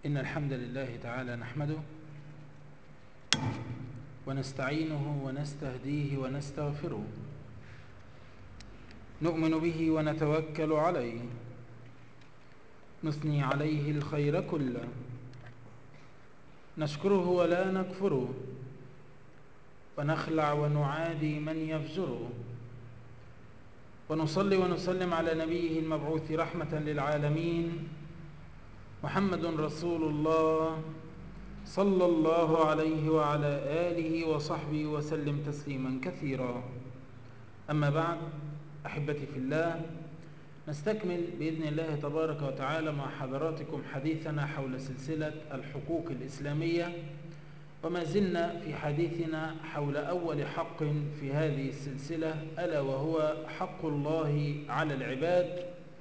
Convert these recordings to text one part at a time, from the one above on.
إن الحمد لله تعالى نحمده ونستعينه ونستهديه ونستغفره نؤمن به ونتوكل عليه نثني عليه الخير كله نشكره ولا نكفره ونخلع ونعادي من يفجره ونصلي ونسلم على نبيه المبعوث رحمة للعالمين محمد رسول الله صلى الله عليه وعلى آله وصحبه وسلم تسليما كثيرا أما بعد أحبتي في الله نستكمل بإذن الله تبارك وتعالى مع حضراتكم حديثنا حول سلسلة الحقوق الإسلامية وما زلنا في حديثنا حول أول حق في هذه السلسلة ألا وهو حق الله على العباد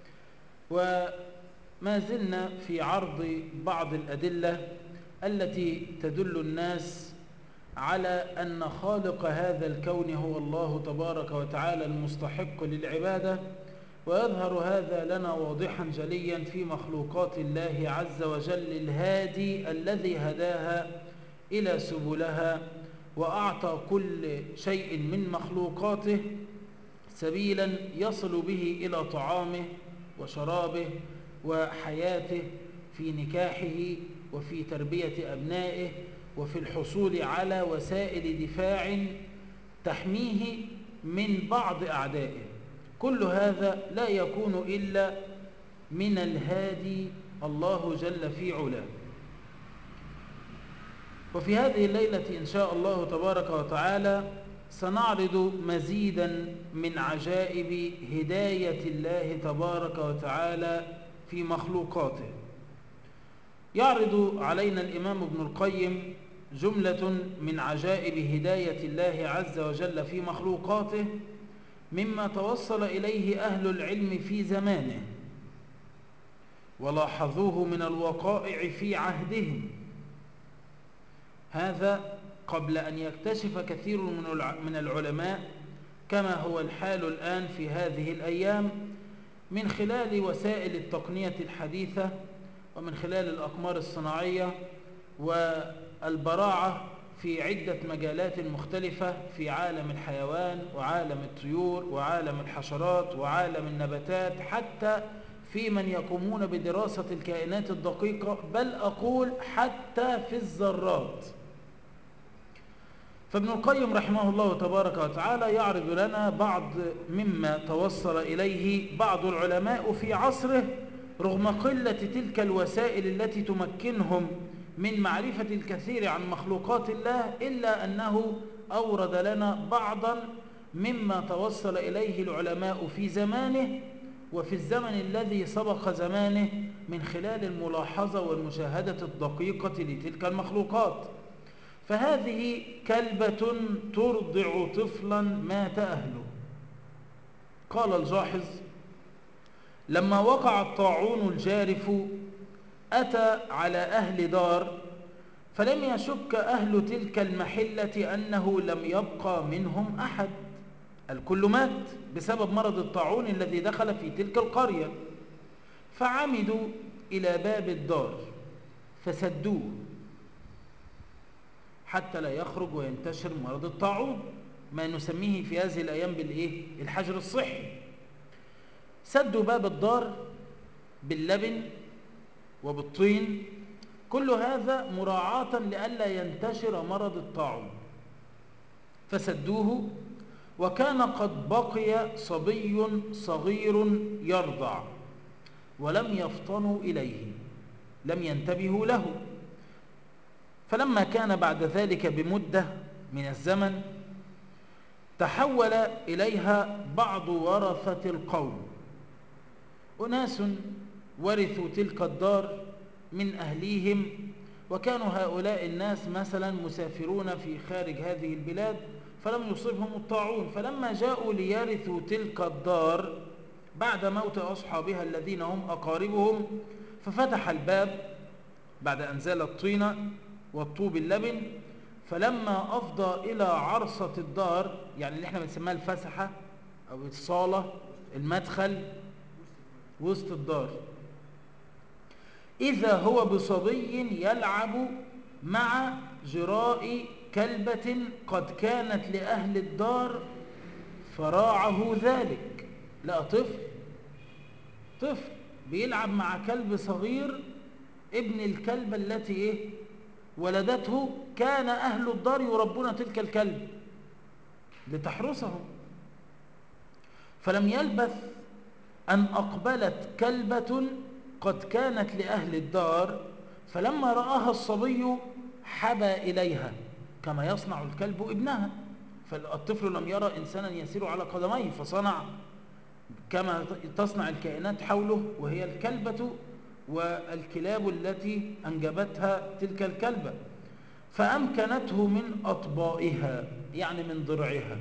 وما زلنا في عرض بعض الأدلة التي تدل الناس على أن خالق هذا الكون هو الله تبارك وتعالى المستحق للعبادة ويظهر هذا لنا واضحا جليا في مخلوقات الله عز وجل الهادي الذي هداها إلى سبلها وأعطى كل شيء من مخلوقاته سبيلا يصل به إلى طعامه وشرابه وحياته في نكاحه وفي تربية أبنائه وفي الحصول على وسائل دفاع تحميه من بعض أعدائه كل هذا لا يكون إلا من الهادي الله جل في علاه وفي هذه الليلة إن شاء الله تبارك وتعالى سنعرض مزيدا من عجائب هداية الله تبارك وتعالى في مخلوقاته يعرض علينا الإمام ابن القيم جملة من عجائب هداية الله عز وجل في مخلوقاته مما توصل إليه أهل العلم في زمانه ولاحظوه من الوقائع في عهدهم هذا قبل أن يكتشف كثير من العلماء كما هو الحال الآن في هذه الأيام من خلال وسائل التقنية الحديثة ومن خلال الأقمار الصناعية والبراعة في عدة مجالات مختلفة في عالم الحيوان وعالم الطيور وعالم الحشرات وعالم النباتات حتى في من يقومون بدراسة الكائنات الدقيقة بل أقول حتى في الذرات فابن القيم رحمه الله تبارك وتعالى يعرض لنا بعض مما توصل إليه بعض العلماء في عصره رغم قلة تلك الوسائل التي تمكنهم من معرفة الكثير عن مخلوقات الله إلا أنه أورد لنا بعضا مما توصل إليه العلماء في زمانه وفي الزمن الذي سبق زمانه من خلال الملاحظة والمشاهدة الدقيقة لتلك المخلوقات فهذه كلبة ترضع طفلا مات أهله قال الجاحظ لما وقع الطاعون الجارف أتى على أهل دار فلم يشك أهل تلك المحلة أنه لم يبقى منهم أحد الكل مات بسبب مرض الطاعون الذي دخل في تلك القرية فعمدوا إلى باب الدار فسدوه حتى لا يخرج وينتشر مرض الطاعون ما نسميه في هذه الأيام بالإيه؟ الحجر الصحي سدوا باب الدار باللبن وبالطين كل هذا مراعاة لئلا ينتشر مرض الطاعون فسدوه وكان قد بقي صبي صغير يرضع ولم يفطنوا إليه لم ينتبهوا له فلما كان بعد ذلك بمدة من الزمن تحول إليها بعض ورثة القوم أناس ورثوا تلك الدار من أهليهم وكانوا هؤلاء الناس مثلا مسافرون في خارج هذه البلاد فلم يصيبهم الطاعون فلما جاءوا ليرثوا تلك الدار بعد موت أصحابها الذين هم أقاربهم ففتح الباب بعد أن زال الطينة والطوب اللبن فلما أفضى إلى عرصة الدار يعني اللي احنا بنسميها الفسحة أو الصالة المدخل وسط الدار إذا هو بصبي يلعب مع جراء كلبة قد كانت لأهل الدار فراعه ذلك لا طفل طفل بيلعب مع كلب صغير ابن الكلبة التي إيه ولدته كان أهل الدار يربون تلك الكلب لتحرسهم فلم يلبث أن أقبلت كلبة قد كانت لأهل الدار فلما رآها الصبي حبى إليها كما يصنع الكلب ابنها فالطفل لم يرى إنسانا يسير على قدميه فصنع كما تصنع الكائنات حوله وهي الكلبة والكلاب التي أنجبتها تلك الكلبة فأمكنته من أطبائها يعني من ضرعها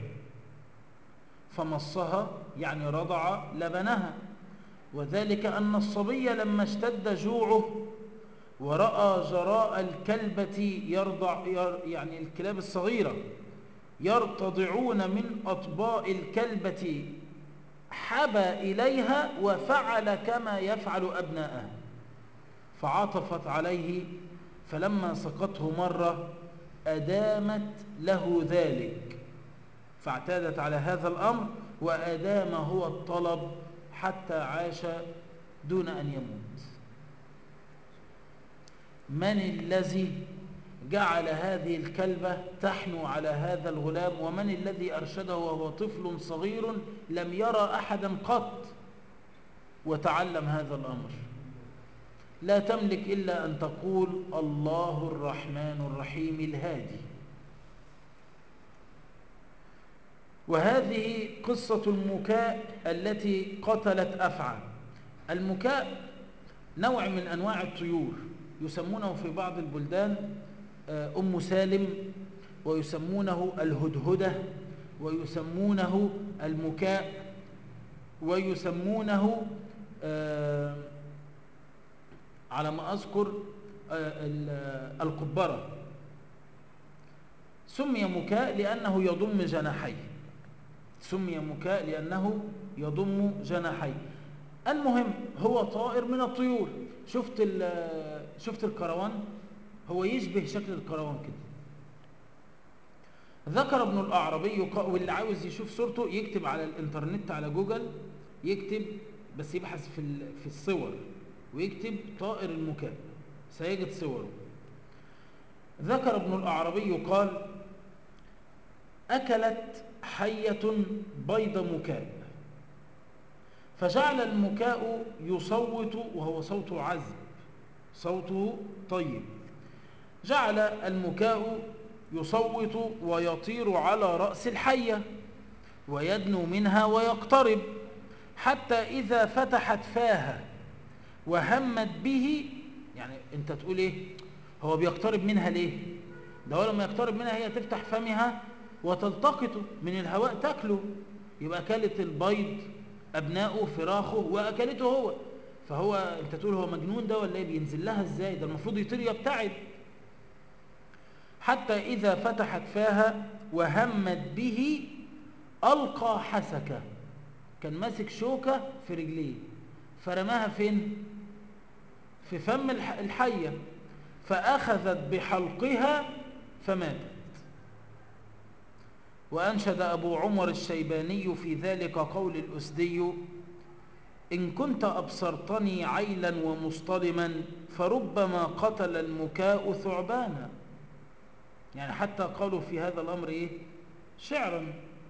فمصها يعني رضع لبنها وذلك أن الصبي لما اشتد جوعه ورأى جراء الكلبة يرضع يعني الكلاب الصغيرة يرتضعون من أطباء الكلبة حبى إليها وفعل كما يفعل أبناءه فعطفت عليه فلما سقطه مرة أدامت له ذلك فاعتادت على هذا الأمر وأدام هو الطلب حتى عاش دون أن يموت من الذي جعل هذه الكلبة تحنو على هذا الغلام ومن الذي أرشده وهو طفل صغير لم يرى أحدا قط وتعلم هذا الأمر لا تملك إلا أن تقول الله الرحمن الرحيم الهادي وهذه قصة المكاء التي قتلت أفعى المكاء نوع من أنواع الطيور يسمونه في بعض البلدان أم سالم ويسمونه الهدهدة ويسمونه المكاء ويسمونه على ما أذكر القبرة سمي مكاء لأنه يضم جناحيه سمي مكاء لأنه يضم جناحيه المهم هو طائر من الطيور شفت شفت الكروان هو يشبه شكل الكروان كده ذكر ابن الأعربي واللي عاوز يشوف صورته يكتب على الانترنت على جوجل يكتب بس يبحث في في الصور ويكتب طائر المكاء سيجد صوره ذكر ابن الأعربي قال أكلت حية بيض مكاء فجعل المكاء يصوت وهو صوت عذب صوته طيب جعل المكاء يصوت ويطير على رأس الحية ويدنو منها ويقترب حتى إذا فتحت فاها وهمت به يعني انت تقول ايه هو بيقترب منها ليه ده هو لما يقترب منها هي تفتح فمها وتلتقطه من الهواء تاكله يبقى اكلت البيض ابنائه فراخه واكلته هو فهو انت تقول هو مجنون ده ولا ايه بينزل لها ازاي ده المفروض يطير يبتعد حتى اذا فتحت فاها وهمت به القى حسكه كان ماسك شوكه في رجليه فرماها فين في فم الحيه فاخذت بحلقها فماتت وأنشد أبو عمر الشيباني في ذلك قول الأسدي إن كنت أبصرتني عيلا ومصطلما فربما قتل المكاء ثعبانا يعني حتى قالوا في هذا الأمر إيه؟ شعرا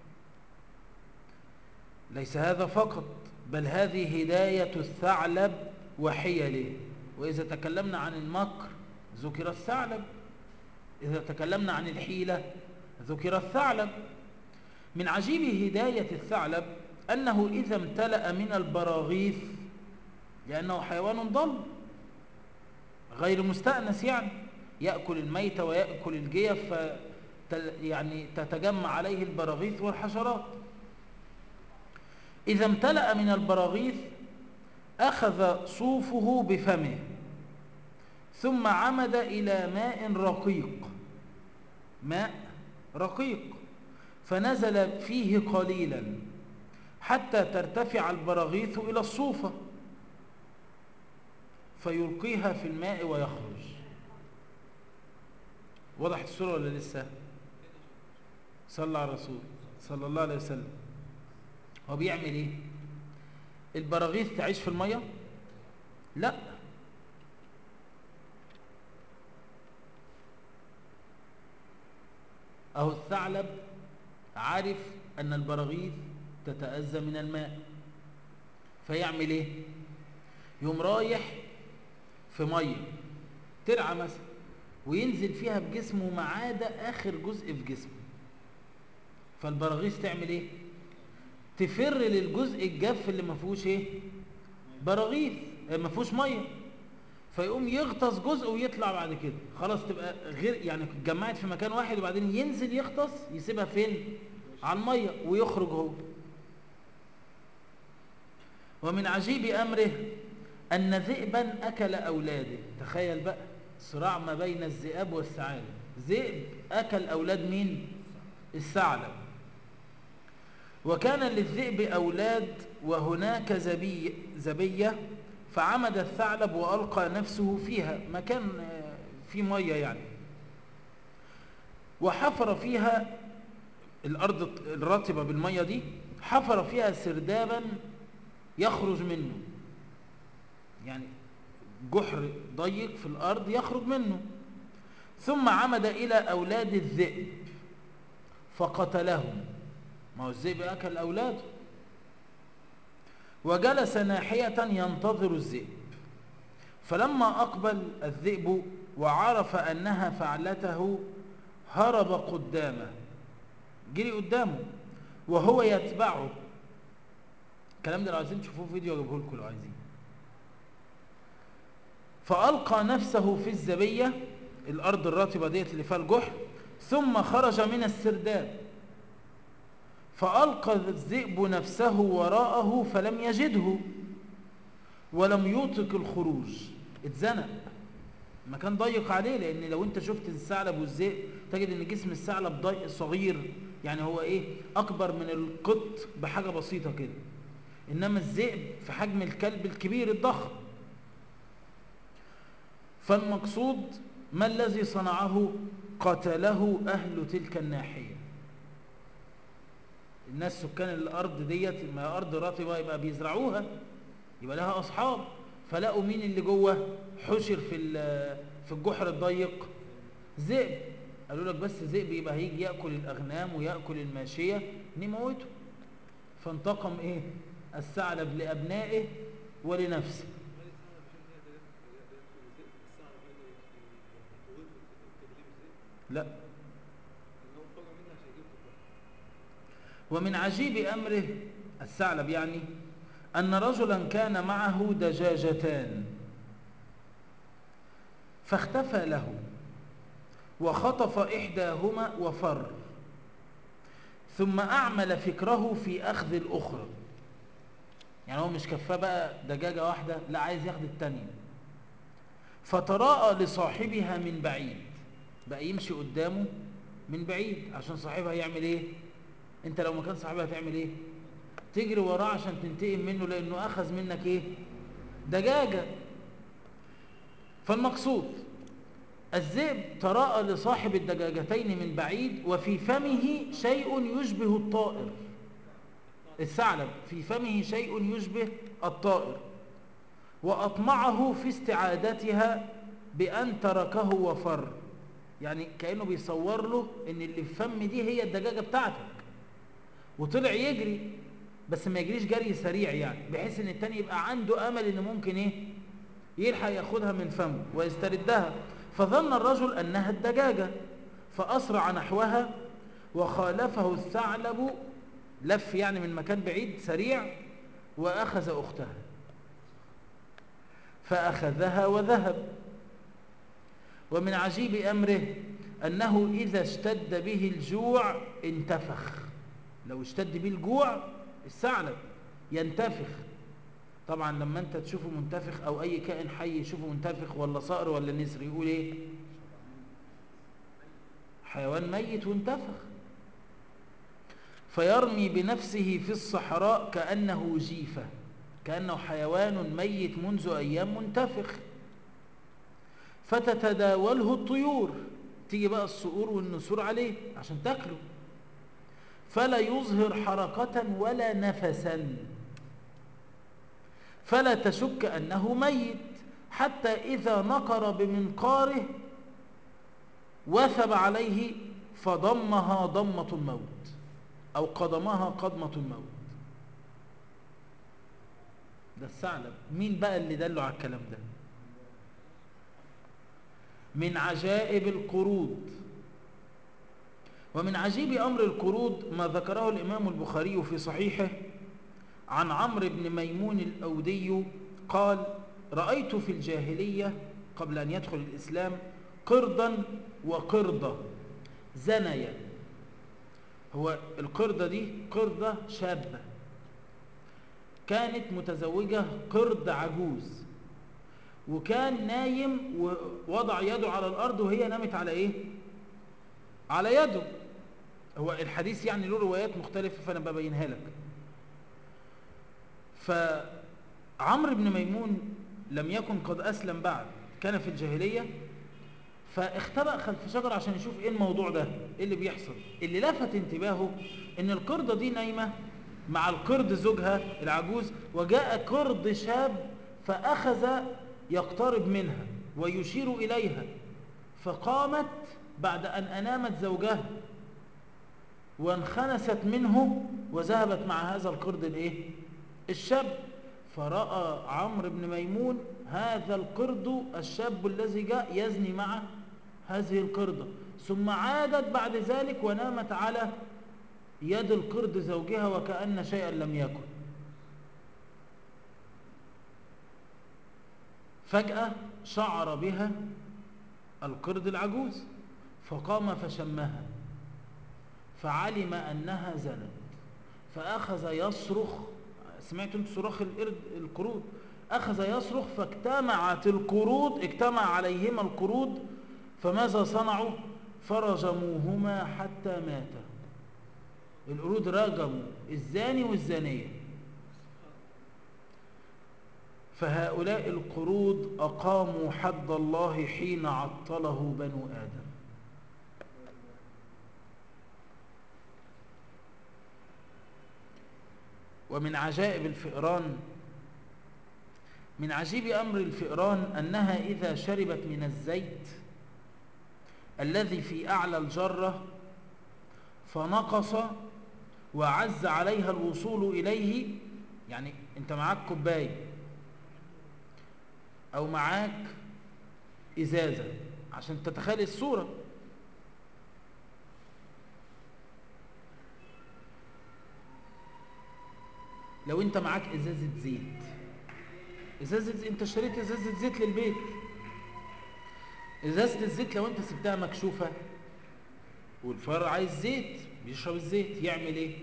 ليس هذا فقط بل هذه هداية الثعلب وحيله وإذا تكلمنا عن المكر ذكر الثعلب إذا تكلمنا عن الحيلة ذكر الثعلب من عجيب هداية الثعلب أنه إذا امتلأ من البراغيث لأنه حيوان ضل غير مستأنس يعني يأكل الميت ويأكل الجيف يعني تتجمع عليه البراغيث والحشرات إذا امتلأ من البراغيث أخذ صوفه بفمه ثم عمد إلى ماء رقيق ماء رقيق فنزل فيه قليلا حتى ترتفع البراغيث إلى الصوفة فيلقيها في الماء ويخرج وضحت الصورة ولا لسه صلى على الرسول صلى الله عليه وسلم هو بيعمل ايه البراغيث تعيش في المية لا اهو الثعلب عارف ان البراغيث تتأذى من الماء فيعمل ايه يوم رايح في ميه ترعى مثلا وينزل فيها بجسمه ما عدا اخر جزء في جسمه فالبراغيث تعمل ايه تفر للجزء الجاف اللي ما فيهوش ايه براغيث ما فيهوش ميه فيقوم يغطس جزء ويطلع بعد كده خلاص تبقى غير يعني اتجمعت في مكان واحد وبعدين ينزل يغطس يسيبها فين على الميه ويخرج هو ومن عجيب امره ان ذئبا اكل اولاده تخيل بقى صراع ما بين الذئاب والثعالب ذئب اكل اولاد مين الثعلب وكان للذئب اولاد وهناك زبي زبيه فعمد الثعلب والقى نفسه فيها مكان في ميه يعني وحفر فيها الارض الرطبه بالميه دي حفر فيها سردابا يخرج منه يعني جحر ضيق في الارض يخرج منه ثم عمد الى اولاد الذئب فقتلهم ما هو الذئب اكل اولاده وجلس ناحيه ينتظر الذئب فلما اقبل الذئب وعرف انها فعلته هرب قدامه جري قدامه وهو يتبعه الكلام ده لو عايزين تشوفوه فيديو اجيبه لكم لو عايزين فألقى نفسه في الزبية الأرض الرطبة ديت اللي فيها الجحر ثم خرج من السرداب فألقى الذئب نفسه وراءه فلم يجده ولم يطق الخروج اتزنق المكان ضيق عليه لأن لو أنت شفت الثعلب والذئب تجد أن جسم الثعلب ضيق صغير يعني هو إيه أكبر من القط بحاجة بسيطة كده إنما الذئب في حجم الكلب الكبير الضخم فالمقصود ما الذي صنعه قتله أهل تلك الناحية الناس سكان الأرض ديت ما أرض رطبة يبقى بيزرعوها يبقى لها أصحاب فلقوا مين اللي جوه حشر في في الجحر الضيق ذئب قالوا لك بس ذئب يبقى هيجي يأكل الأغنام ويأكل الماشية نموته فانتقم إيه الثعلب لأبنائه ولنفسه لا ومن عجيب أمره الثعلب يعني أن رجلا كان معه دجاجتان فاختفى له وخطف إحداهما وفر ثم أعمل فكره في أخذ الأخرى يعني هو مش كفاه بقى دجاجة واحدة لا عايز ياخد التانية فتراءى لصاحبها من بعيد بقى يمشي قدامه من بعيد عشان صاحبها يعمل ايه انت لو مكان صاحبها هتعمل ايه تجري وراه عشان تنتقم منه لانه اخذ منك ايه دجاجة فالمقصود الذئب تراءى لصاحب الدجاجتين من بعيد وفي فمه شيء يشبه الطائر الثعلب في فمه شيء يشبه الطائر وأطمعه في استعادتها بأن تركه وفر يعني كأنه بيصور له ان اللي في فم دي هي الدجاجة بتاعتك وطلع يجري بس ما يجريش جري سريع يعني بحيث ان التاني يبقى عنده امل ان ممكن ايه يلحق ياخدها من فمه ويستردها فظن الرجل انها الدجاجة فاسرع نحوها وخالفه الثعلب لف يعني من مكان بعيد سريع واخذ اختها فاخذها وذهب ومن عجيب أمره أنه إذا اشتد به الجوع انتفخ لو اشتد به الجوع الثعلب ينتفخ طبعا لما انت تشوفه منتفخ او اي كائن حي يشوفه منتفخ ولا صقر ولا نسر يقول ايه حيوان ميت وانتفخ فيرمي بنفسه في الصحراء كأنه جيفة كأنه حيوان ميت منذ أيام منتفخ فتتداوله الطيور تيجي بقى الصقور والنسور عليه عشان تاكله فلا يظهر حركة ولا نفسا فلا تشك أنه ميت حتى إذا نقر بمنقاره وثب عليه فضمها ضمة الموت أو قدمها قدمة الموت ده الثعلب مين بقى اللي دله على الكلام ده من عجائب القرود ومن عجيب أمر القرود ما ذكره الإمام البخاري في صحيحه عن عمرو بن ميمون الأودي قال رأيت في الجاهلية قبل أن يدخل الإسلام قردا وقردة زنيا هو القردة دي قردة شابة كانت متزوجة قرد عجوز وكان نايم ووضع يده على الأرض وهي نامت على إيه؟ على يده هو الحديث يعني له روايات مختلفة فأنا ببينها لك فعمرو بن ميمون لم يكن قد أسلم بعد كان في الجاهلية فاختبأ خلف شجرة عشان يشوف ايه الموضوع ده ايه اللي بيحصل اللي لفت انتباهه ان القردة دي نايمة مع القرد زوجها العجوز وجاء قرد شاب فأخذ يقترب منها ويشير إليها فقامت بعد أن أنامت زوجها وانخنست منه وذهبت مع هذا القرد الايه الشاب فرأى عمرو بن ميمون هذا القرد الشاب الذي جاء يزني مع هذه القردة ثم عادت بعد ذلك ونامت على يد القرد زوجها وكأن شيئا لم يكن فجأة شعر بها القرد العجوز فقام فشمها فعلم أنها زنت فأخذ يصرخ سمعتوا انتوا صراخ القرد القرود أخذ يصرخ فاجتمعت القرود اجتمع عليهما القرود فماذا صنعوا فرجموهما حتى ماتا القرود رجموا الزاني والزانية فهؤلاء القرود أقاموا حد الله حين عطله بنو آدم ومن عجائب الفئران من عجيب أمر الفئران أنها إذا شربت من الزيت الذي في أعلى الجرة فنقص وعز عليها الوصول إليه يعني أنت معاك كوباية أو معاك إزازة عشان تتخيل الصورة لو أنت معاك إزازة زيت إزازة زيت أنت اشتريت إزازة زيت للبيت إزازة الزيت لو أنت سبتها مكشوفة والفار عايز زيت بيشرب الزيت يعمل إيه؟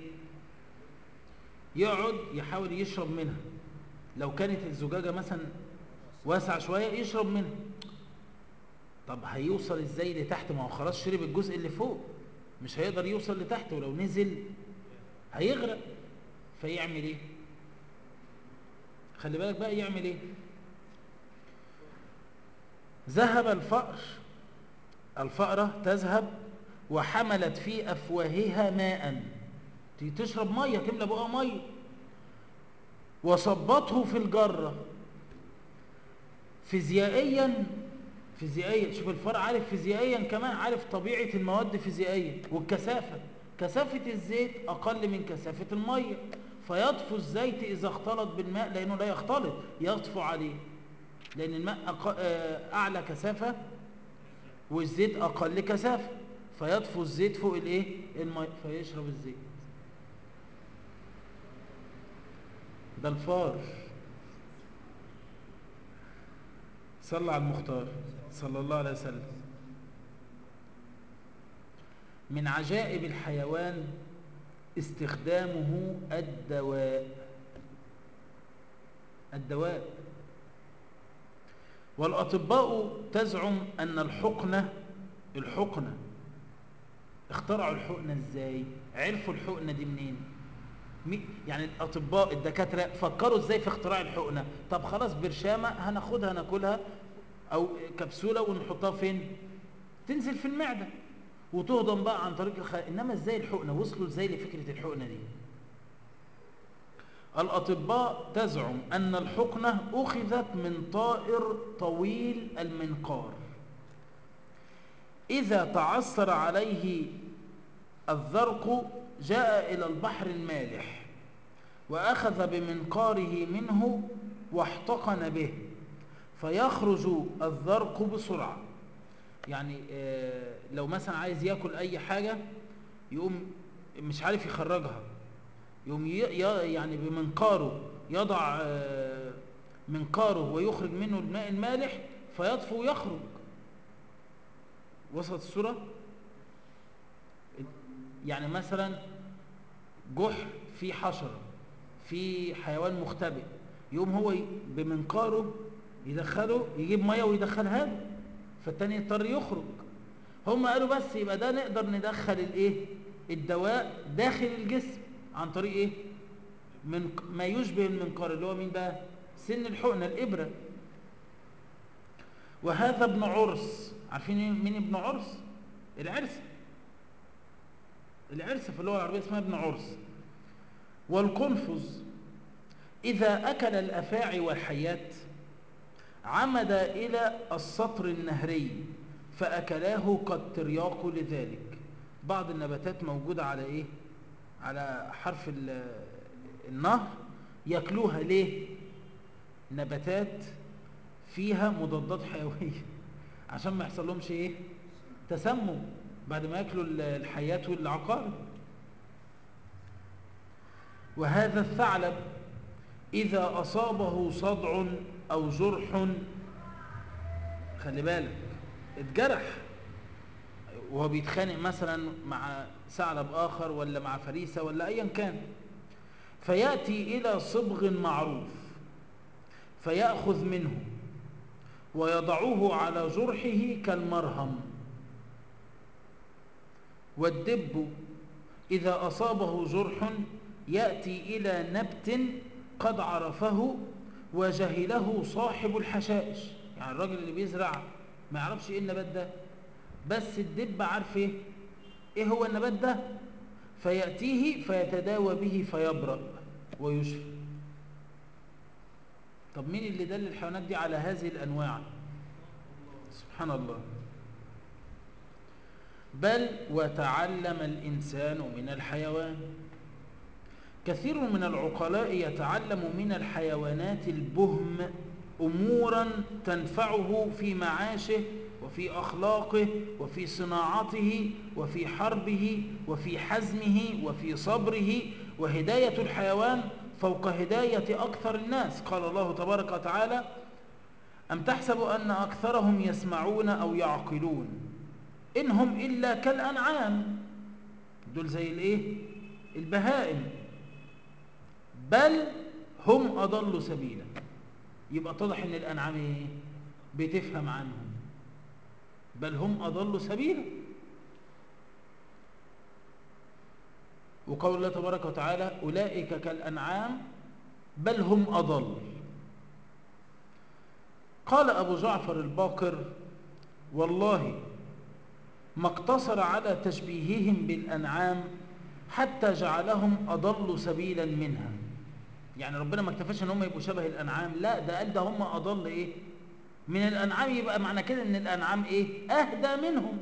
يقعد يحاول يشرب منها لو كانت الزجاجة مثلا واسعة شوية يشرب منها طب هيوصل ازاي لتحت ما هو خلاص شرب الجزء اللي فوق مش هيقدر يوصل لتحت ولو نزل هيغرق فيعمل ايه خلي بالك بقى يعمل ايه ذهب الفأر الفأرة تذهب وحملت في أفواهها ماء تيجي تشرب مية تملى بقى مية وصبته في الجرة فيزيائيا فيزيائيا شوف الفرع عارف فيزيائيا كمان عارف طبيعة المواد فيزيائيا والكثافة كثافة الزيت أقل من كثافة المية فيطفو الزيت إذا اختلط بالماء لأنه لا يختلط يطفو عليه لأن الماء أق... أعلى كثافة والزيت أقل كثافة فيطفو الزيت فوق الايه الماء فيشرب الزيت ده الفار صلى على المختار صلى الله عليه وسلم من عجائب الحيوان استخدامه الدواء الدواء والأطباء تزعم أن الحقنة الحقنة اخترعوا الحقنة ازاي عرفوا الحقنة دي منين يعني الأطباء الدكاترة فكروا ازاي في اختراع الحقنة طب خلاص برشامة هناخدها ناكلها او كبسولة ونحطها فين تنزل في المعدة وتهضم بقى عن طريق الخ... انما ازاي الحقنة وصلوا ازاي لفكرة الحقنة دي الأطباء تزعم أن الحقنة أخذت من طائر طويل المنقار إذا تعثر عليه الذرق جاء إلى البحر المالح وأخذ بمنقاره منه واحتقن به فيخرج الذرق بسرعة يعني لو مثلا عايز يأكل أي حاجة يقوم مش عارف يخرجها يقوم يعني بمنقاره يضع منقاره ويخرج منه الماء المالح فيطفو ويخرج وصلت الصورة يعني مثلا جحر في حشرة في حيوان مختبئ يقوم هو بمنقاره يدخله يجيب ميه ويدخلها له فالتاني يضطر يخرج هم قالوا بس يبقى ده نقدر ندخل الايه الدواء داخل الجسم عن طريق ايه من ما يشبه المنقار اللي هو مين بقى سن الحقنه الابره وهذا ابن عرس عارفين مين ابن عرس العرس العرس في اللغه العربيه اسمها ابن عرس والقنفذ اذا اكل الافاعي والحيات عمد الى السطر النهري فاكلاه قد ترياق لذلك بعض النباتات موجوده على ايه على حرف النهر ياكلوها ليه نباتات فيها مضادات حيويه عشان ما يحصل لهمش ايه تسمم بعد ما ياكلوا الحيات والعقارب وهذا الثعلب اذا اصابه صدع او جرح خلي بالك اتجرح وهو بيتخانق مثلا مع ثعلب آخر ولا مع فريسة ولا أيا كان فيأتي إلى صبغ معروف فيأخذ منه ويضعه على جرحه كالمرهم والدب إذا أصابه جرح يأتي إلى نبت قد عرفه وجهله صاحب الحشائش يعني الراجل اللي بيزرع ما يعرفش ايه النبات ده بس الدب عارف ايه ايه هو النبات ده فيأتيه فيتداوى به فيبرأ ويشفى طب مين اللي دل الحيوانات دي على هذه الأنواع سبحان الله بل وتعلم الإنسان من الحيوان كثير من العقلاء يتعلم من الحيوانات البهم أمورا تنفعه في معاشه وفي أخلاقه وفي صناعته وفي حربه وفي حزمه وفي صبره وهداية الحيوان فوق هداية أكثر الناس قال الله تبارك وتعالى أم تحسب أن أكثرهم يسمعون أو يعقلون إنهم إلا كالأنعام دول زي الإيه؟ البهائم بل هم أضلوا سبيلا يبقى اتضح ان الانعام ايه بتفهم عنهم بل هم اضلوا سبيلا وقول الله تبارك وتعالى اولئك كالانعام بل هم اضل قال ابو جعفر الباقر والله ما اقتصر على تشبيههم بالانعام حتى جعلهم اضل سبيلا منها يعني ربنا ما اكتفاش ان هم يبقوا شبه الانعام لا ده قال ده هم اضل ايه من الانعام يبقى معنى كده ان الانعام ايه اهدى منهم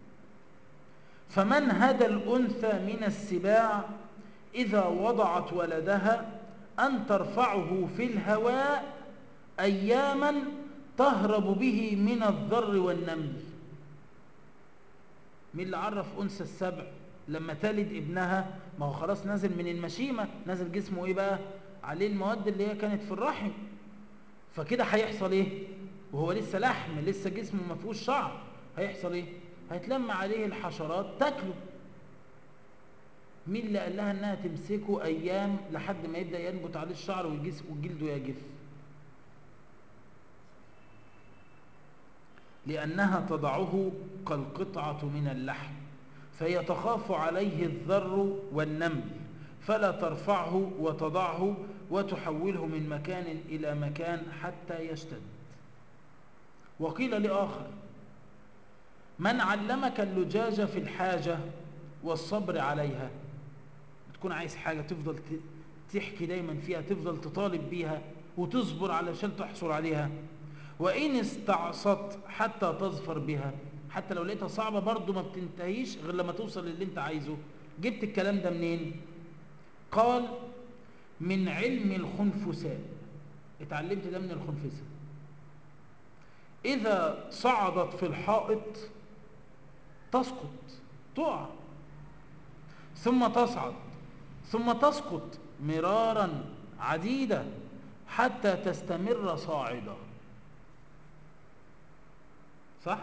فمن هدى الانثى من السباع اذا وضعت ولدها ان ترفعه في الهواء اياما تهرب به من الذر والنمل مين اللي عرف انثى السبع لما تلد ابنها ما هو خلاص نازل من المشيمه نازل جسمه ايه بقى عليه المواد اللي هي كانت في الرحم فكده هيحصل ايه وهو لسه لحم لسه جسمه ما فيهوش شعر هيحصل ايه هيتلم عليه الحشرات تاكله مين اللي قال لها انها تمسكه ايام لحد ما يبدا ينبت عليه الشعر وجلده يجف لانها تضعه كالقطعه من اللحم فهي تخاف عليه الذر والنمل فلا ترفعه وتضعه وتحوله من مكان إلى مكان حتى يشتد وقيل لآخر من علمك اللجاج في الحاجة والصبر عليها تكون عايز حاجة تفضل تحكي دايما فيها تفضل تطالب بيها وتصبر علشان تحصل عليها وإن استعصت حتى تظفر بها حتى لو لقيتها صعبة برضو ما بتنتهيش غير لما توصل للي انت عايزه جبت الكلام ده منين قال من علم الخنفساء اتعلمت ده من الخنفساء إذا صعدت في الحائط تسقط تقع ثم تصعد ثم تسقط مرارا عديدة حتى تستمر صاعدة صح؟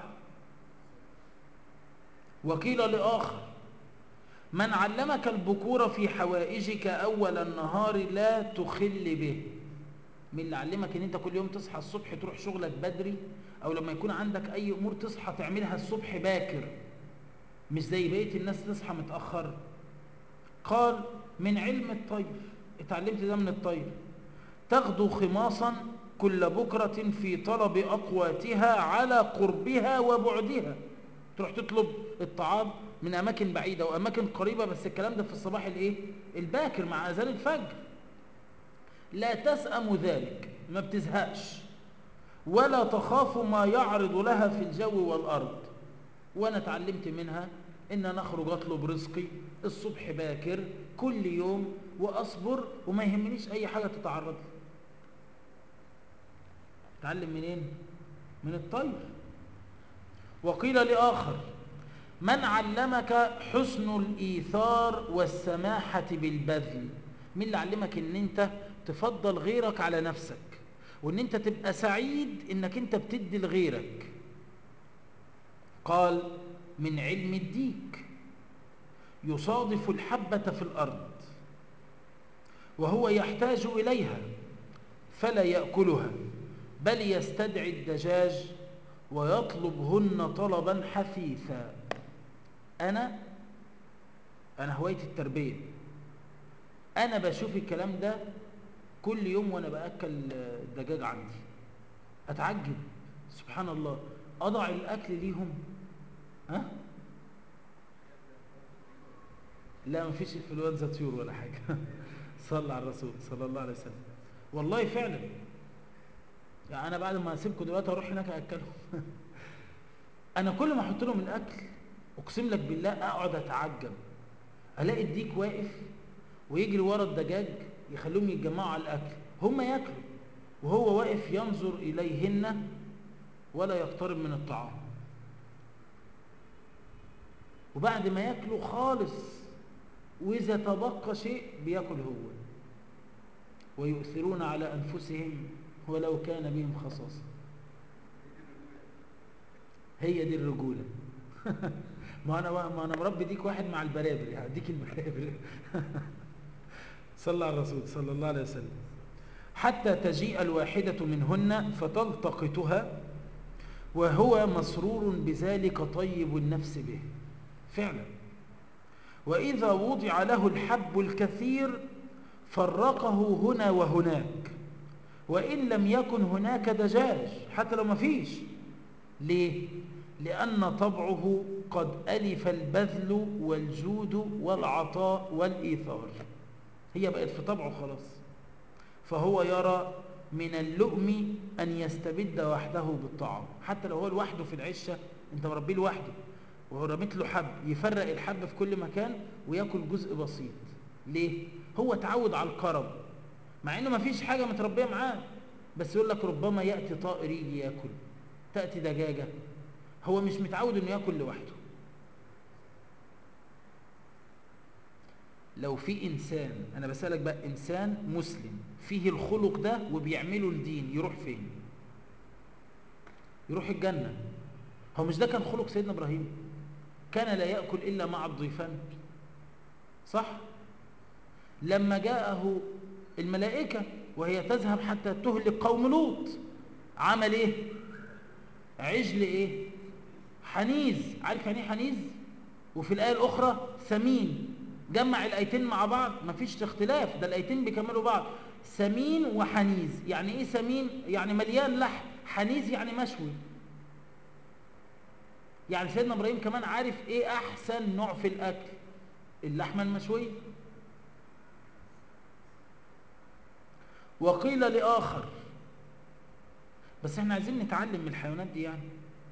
وقيل لآخر من علمك البكور في حوائجك أول النهار لا تخل به من اللي علمك ان انت كل يوم تصحى الصبح تروح شغلك بدري او لما يكون عندك اي امور تصحى تعملها الصبح باكر مش زي بقيه الناس تصحى متاخر قال من علم الطير اتعلمت ده من الطير تغدو خماصا كل بكرة في طلب أقواتها على قربها وبعدها تروح تطلب الطعام من أماكن بعيدة وأماكن قريبة بس الكلام ده في الصباح الإيه؟ الباكر مع أذان الفجر لا تسأم ذلك ما بتزهقش ولا تخاف ما يعرض لها في الجو والأرض وأنا اتعلمت منها إن أنا أخرج أطلب رزقي الصبح باكر كل يوم وأصبر وما يهمنيش أي حاجة تتعرض لي تعلم منين؟ من الطير وقيل لآخر من علمك حسن الإيثار والسماحة بالبذل مين اللي علمك ان انت تفضل غيرك على نفسك وان انت تبقى سعيد انك انت بتدي لغيرك قال من علم الديك يصادف الحبة في الأرض وهو يحتاج إليها فلا يأكلها بل يستدعي الدجاج ويطلبهن طلبا حثيثا أنا أنا هواية التربية أنا بشوف الكلام ده كل يوم وأنا بأكل الدجاج عندي أتعجب سبحان الله أضع الأكل ليهم ها لا مفيش انفلونزا طيور ولا حاجة صلى على الرسول صلى الله عليه وسلم والله فعلا يعني أنا بعد ما أسيبكم دلوقتي أروح هناك أكلهم أنا كل ما أحط لهم الأكل أقسم لك بالله أقعد أتعجب ألاقي الديك واقف ويجري ورا الدجاج يخلوهم يتجمعوا على الأكل هم ياكلوا وهو واقف ينظر إليهن ولا يقترب من الطعام وبعد ما ياكلوا خالص وإذا تبقى شيء بياكل هو ويؤثرون على أنفسهم ولو كان بهم خصاصة هي دي الرجولة ما أنا ما أنا مربي ديك واحد مع البرابر يعني ديك البرابر صلى على الرسول صلى الله عليه وسلم حتى تجيء الواحدة منهن فتلتقطها وهو مسرور بذلك طيب النفس به فعلا وإذا وضع له الحب الكثير فرقه هنا وهناك وإن لم يكن هناك دجاج حتى لو ما فيش ليه؟ لأن طبعه قد ألف البذل والجود والعطاء والإيثار هي بقت في طبعه خلاص فهو يرى من اللؤم أن يستبد وحده بالطعام حتى لو هو لوحده في العشة انت مربيه لوحده ورميت له حب يفرق الحب في كل مكان وياكل جزء بسيط ليه؟ هو اتعود على الكرم مع انه ما فيش حاجة متربية معاه بس يقول لك ربما يأتي طائر يجي ياكل تأتي دجاجة هو مش متعود انه ياكل لوحده لو في انسان انا بسألك بقى انسان مسلم فيه الخلق ده وبيعمله الدين يروح فين يروح الجنة هو مش ده كان خلق سيدنا ابراهيم كان لا يأكل إلا مع الضيفان صح لما جاءه الملائكة وهي تذهب حتى تهلك قوم لوط عمل ايه عجل ايه حنيز عارف يعني ايه حنيز وفي الآية الأخرى سمين جمع الآيتين مع بعض مفيش اختلاف ده الآيتين بيكملوا بعض سمين وحنيز يعني ايه سمين يعني مليان لحم حنيز يعني مشوي يعني سيدنا ابراهيم كمان عارف ايه احسن نوع في الاكل اللحمه المشويه وقيل لاخر بس احنا عايزين نتعلم من الحيوانات دي يعني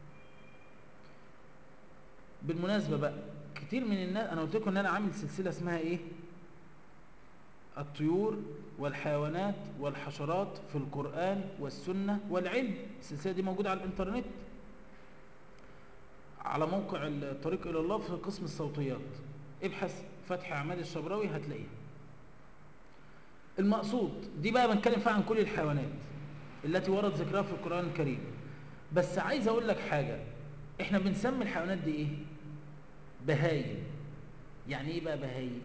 بالمناسبه بقى كتير من الناس انا قلت لكم ان انا عامل سلسله اسمها ايه الطيور والحيوانات والحشرات في القرآن والسنة والعلم السلسلة دي موجودة على الانترنت على موقع الطريق إلى الله في قسم الصوتيات ابحث فتح عماد الشبراوي هتلاقيها المقصود دي بقى بنتكلم فيها عن كل الحيوانات التي ورد ذكرها في القرآن الكريم بس عايز اقول لك حاجة احنا بنسمي الحيوانات دي ايه بهايم يعني ايه بقى بهايم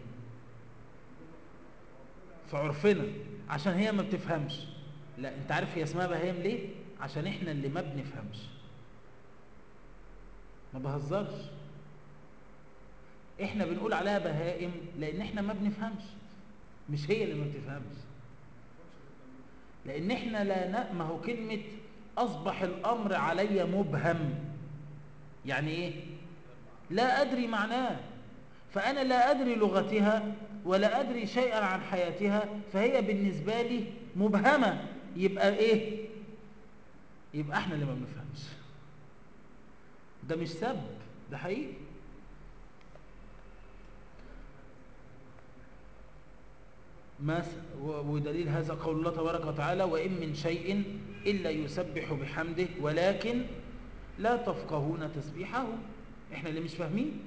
في عرفنا عشان هي ما بتفهمش لا انت عارف هي اسمها بهايم ليه عشان احنا اللي ما بنفهمش ما بهزرش احنا بنقول عليها بهائم لان احنا ما بنفهمش مش هي اللي ما بتفهمش لان احنا لا ن... ما هو كلمة اصبح الامر علي مبهم يعني ايه لا ادري معناه فانا لا ادري لغتها ولا ادري شيئا عن حياتها فهي بالنسبة لي مبهمة يبقى ايه يبقى احنا اللي ما بنفهمش ده مش سب ده حقيقي ما ودليل هذا قول الله تبارك وتعالى وإن من شيء إلا يسبح بحمده ولكن لا تفقهون تسبيحه احنا اللي مش فاهمين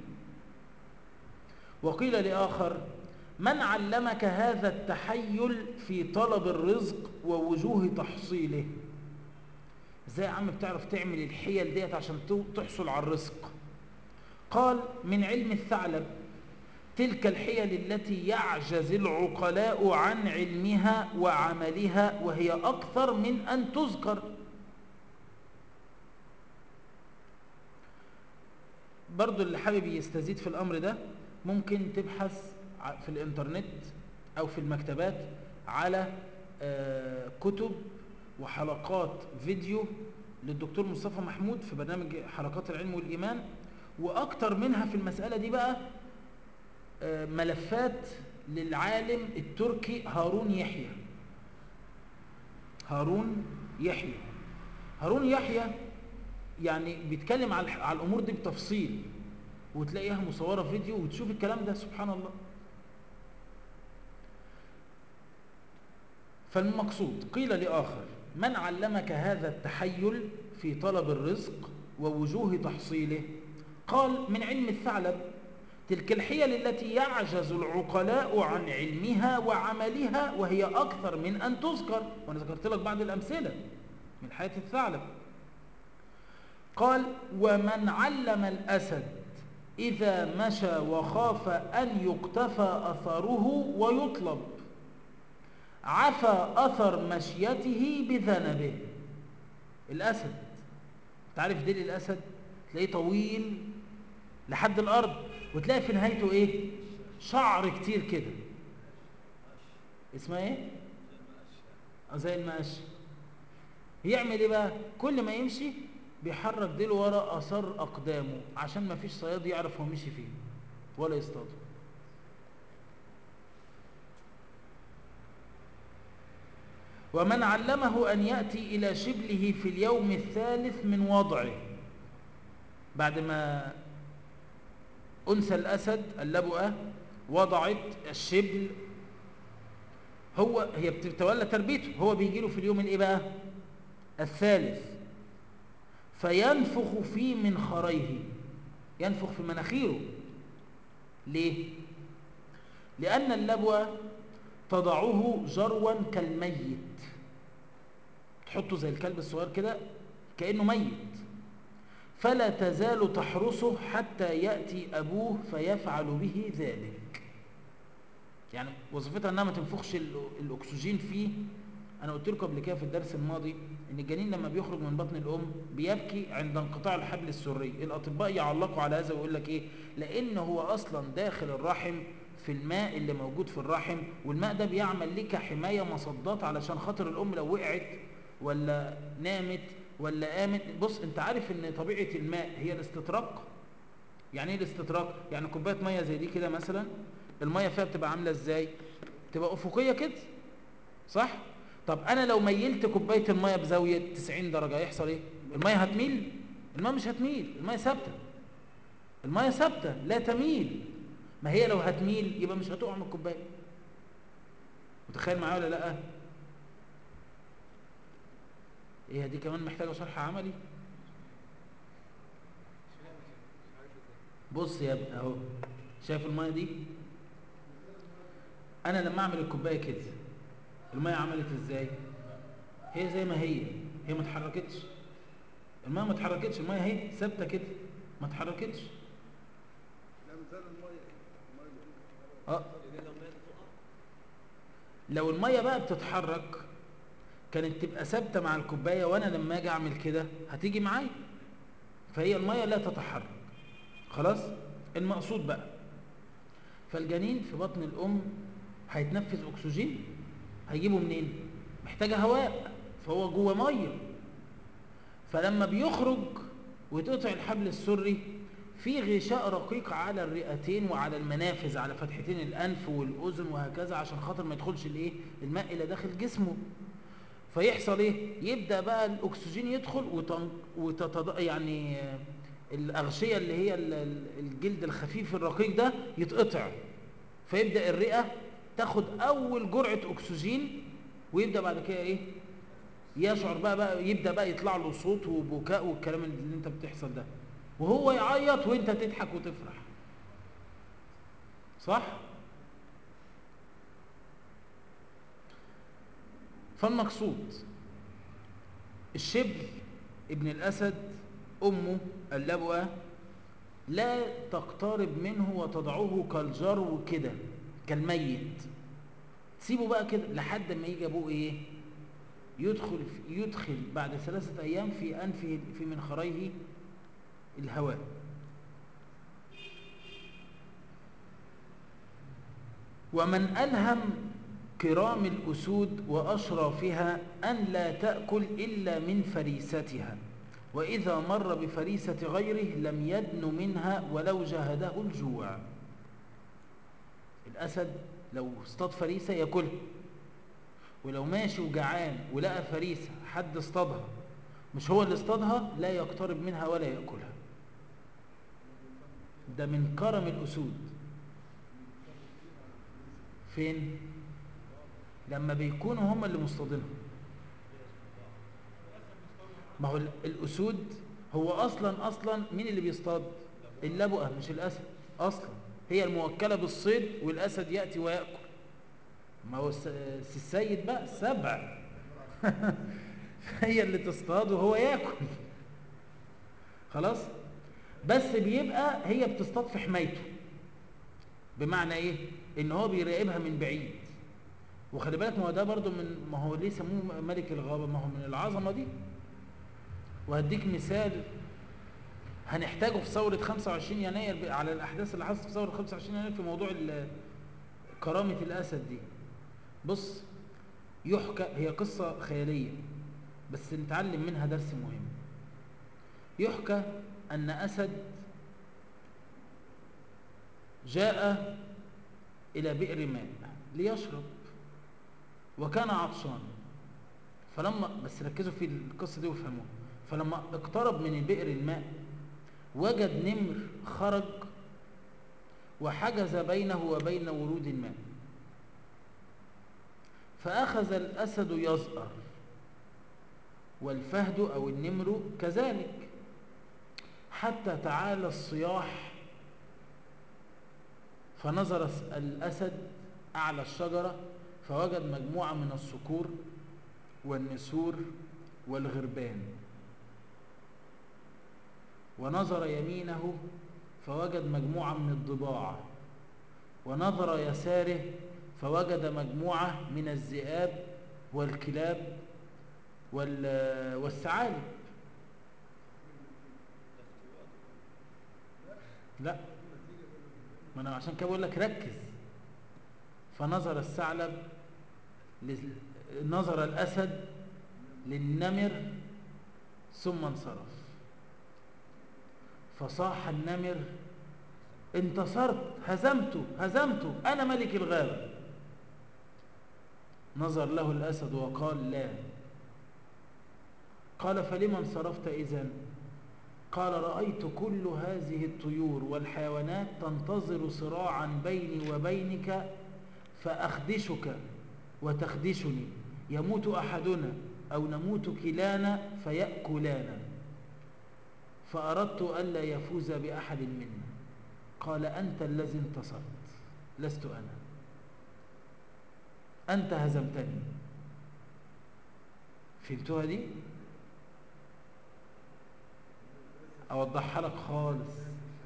وقيل لآخر من علمك هذا التحيل في طلب الرزق ووجوه تحصيله ازاي يا عم بتعرف تعمل الحيل ديت عشان تحصل على الرزق قال من علم الثعلب تلك الحيل التي يعجز العقلاء عن علمها وعملها وهي أكثر من أن تذكر برضو اللي حابب يستزيد في الأمر ده ممكن تبحث في الإنترنت أو في المكتبات على كتب وحلقات فيديو للدكتور مصطفى محمود في برنامج حلقات العلم والإيمان وأكتر منها في المسألة دي بقى ملفات للعالم التركي هارون يحيى هارون يحيى هارون يحيى يعني بيتكلم على على الامور دي بتفصيل وتلاقيها مصوره فيديو وتشوف الكلام ده سبحان الله فالمقصود قيل لاخر من علمك هذا التحيل في طلب الرزق ووجوه تحصيله قال من علم الثعلب تلك الحيل التي يعجز العقلاء عن علمها وعملها وهي أكثر من أن تذكر وأنا ذكرت لك بعض الأمثلة من حياة الثعلب قال ومن علم الأسد إذا مشى وخاف أن يقتفى أثره ويطلب عفى أثر مشيته بذنبه الأسد تعرف ديل الأسد تلاقيه طويل لحد الأرض وتلاقي في نهايته ايه شعر كتير كده اسمها ايه زي المقش يعمل ايه بقى كل ما يمشي بيحرك ديله ورا اثار اقدامه عشان ما فيش صياد يعرف هو مشي فين ولا يصطاده ومن علمه ان ياتي الى شبله في اليوم الثالث من وضعه بعد ما أنثى الأسد اللبؤة وضعت الشبل هو هي بتتولى تربيته هو بيجي له في اليوم الايه بقى الثالث فينفخ في منخريه ينفخ في مناخيره ليه لأن اللبوة تضعه جروا كالميت تحطه زي الكلب الصغير كده كأنه ميت فلا تزال تحرسه حتى يأتي أبوه فيفعل به ذلك يعني وظيفتها أنها ما تنفخش الأكسجين فيه أنا قلت لكم قبل كده في الدرس الماضي إن الجنين لما بيخرج من بطن الأم بيبكي عند انقطاع الحبل السري الأطباء يعلقوا على هذا ويقول لك إيه لأن هو أصلا داخل الرحم في الماء اللي موجود في الرحم والماء ده بيعمل لك حماية مصدات علشان خاطر الأم لو وقعت ولا نامت ولا آمن بص انت عارف ان طبيعة الماء هي الاستطراق يعني ايه الاستطراق يعني كوبايه ميه زي دي كده مثلا الميه فيها بتبقى عامله ازاي تبقى افقيه كده صح طب انا لو ميلت كوبايه الميه بزاويه 90 درجه هيحصل ايه الميه هتميل الميه مش هتميل الميه ثابته الميه ثابته لا تميل ما هي لو هتميل يبقى مش هتقع من الكوبايه متخيل معايا ولا لا ايه دي كمان محتاجه شرح عملي بص يا ابني اهو شايف الميه دي انا لما اعمل الكوبايه كده الميه عملت ازاي هي زي ما هي هي ما اتحركتش الميه ما اتحركتش الميه اهي ثابته كده ما اتحركتش اه لو الميه بقى بتتحرك كانت تبقى ثابته مع الكوبايه وانا لما اجي اعمل كده هتيجي معايا فهي الميه لا تتحرك خلاص المقصود بقى فالجنين في بطن الام هيتنفس اكسجين هيجيبه منين محتاجه هواء فهو جوه ميه فلما بيخرج وتقطع الحبل السري في غشاء رقيق على الرئتين وعلى المنافذ على فتحتين الانف والاذن وهكذا عشان خاطر ما يدخلش الايه الماء الى داخل جسمه فيحصل ايه يبدا بقى الاكسجين يدخل وتن... وتتض... يعني الاغشيه اللي هي الجلد الخفيف الرقيق ده يتقطع فيبدا الرئه تاخد اول جرعه اكسجين ويبدا بعد كده ايه يشعر بقى, بقى يبدا بقى يطلع له صوت وبكاء والكلام اللي انت بتحصل ده وهو يعيط وانت تضحك وتفرح صح فالمقصود الشبل ابن الاسد امه اللبوه لا تقترب منه وتضعه كالجرو كده كالميت سيبه بقى كده لحد ما يجي ابوه ايه يدخل يدخل بعد ثلاثة ايام في انفه في منخريه الهواء ومن ألهم كرام الأسود وأشرافها أن لا تأكل إلا من فريستها وإذا مر بفريسة غيره لم يدن منها ولو جهده الجوع الأسد لو اصطاد فريسة يأكلها ولو ماشي وجعان ولقى فريسة حد اصطادها مش هو اللي اصطادها لا يقترب منها ولا يأكلها ده من كرم الأسود فين لما بيكونوا هم اللي مصطادينها ما هو الأسود هو أصلا أصلا مين اللي بيصطاد اللبؤة مش الأسد أصلا هي الموكلة بالصيد والأسد يأتي ويأكل ما هو السيد بقى السبع هي اللي تصطاد وهو يأكل خلاص بس بيبقى هي بتصطاد في حمايته بمعنى ايه ان هو بيراقبها من بعيد وخلي بالك ما هو ده برضو من ما هو ليه سموه ملك الغابه ما هو من العظمه دي وهديك مثال هنحتاجه في ثوره 25 يناير على الاحداث اللي حصلت في ثوره 25 يناير في موضوع كرامه الاسد دي بص يحكى هي قصه خياليه بس نتعلم منها درس مهم يحكى أن أسد جاء إلى بئر ماء ليشرب وكان عطشان فلما بس ركزوا في القصة دي وافهموها فلما اقترب من بئر الماء وجد نمر خرج وحجز بينه وبين ورود الماء فأخذ الأسد يزأر والفهد أو النمر كذلك حتى تعالى الصياح فنظر الأسد أعلى الشجرة فوجد مجموعة من الصقور والنسور والغربان ونظر يمينه فوجد مجموعة من الضباع ونظر يساره فوجد مجموعة من الذئاب والكلاب والثعالب لا ما انا عشان كده بقول لك ركز فنظر الثعلب نظر الاسد للنمر ثم انصرف فصاح النمر انتصرت هزمته هزمته أنا ملك الغابة نظر له الأسد وقال لا قال فلما انصرفت إذن قال رأيت كل هذه الطيور والحيوانات تنتظر صراعا بيني وبينك فأخدشك وتخدشني يموت أحدنا أو نموت كلانا فيأكلانا فأردت ألا يفوز بأحد منا قال أنت الذي انتصرت لست أنا أنت هزمتني فهمتوها دي؟ أوضحها لك خالص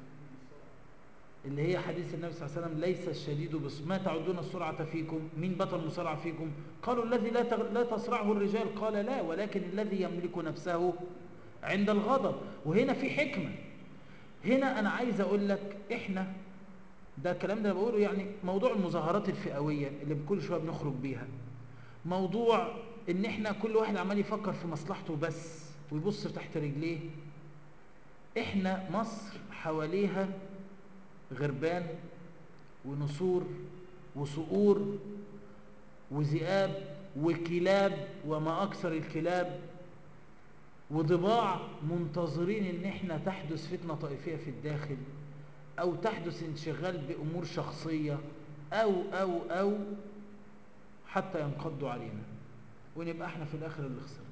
اللي هي حديث النبي صلى الله عليه وسلم ليس الشديد بس ما تعدون السرعة فيكم مين بطل مصارعة فيكم قالوا الذي لا لا تصرعه الرجال قال لا ولكن الذي يملك نفسه عند الغضب وهنا في حكمة هنا أنا عايز أقول لك إحنا ده الكلام ده بقوله يعني موضوع المظاهرات الفئوية اللي كل شوية بنخرج بيها موضوع إن إحنا كل واحد عمال يفكر في مصلحته بس ويبص تحت رجليه إحنا مصر حواليها غربان ونسور وصقور وذئاب وكلاب وما أكثر الكلاب وضباع منتظرين ان احنا تحدث فتنة طائفية في الداخل او تحدث انشغال بامور شخصية او او او حتى ينقضوا علينا ونبقى احنا في الاخر اللي خسرنا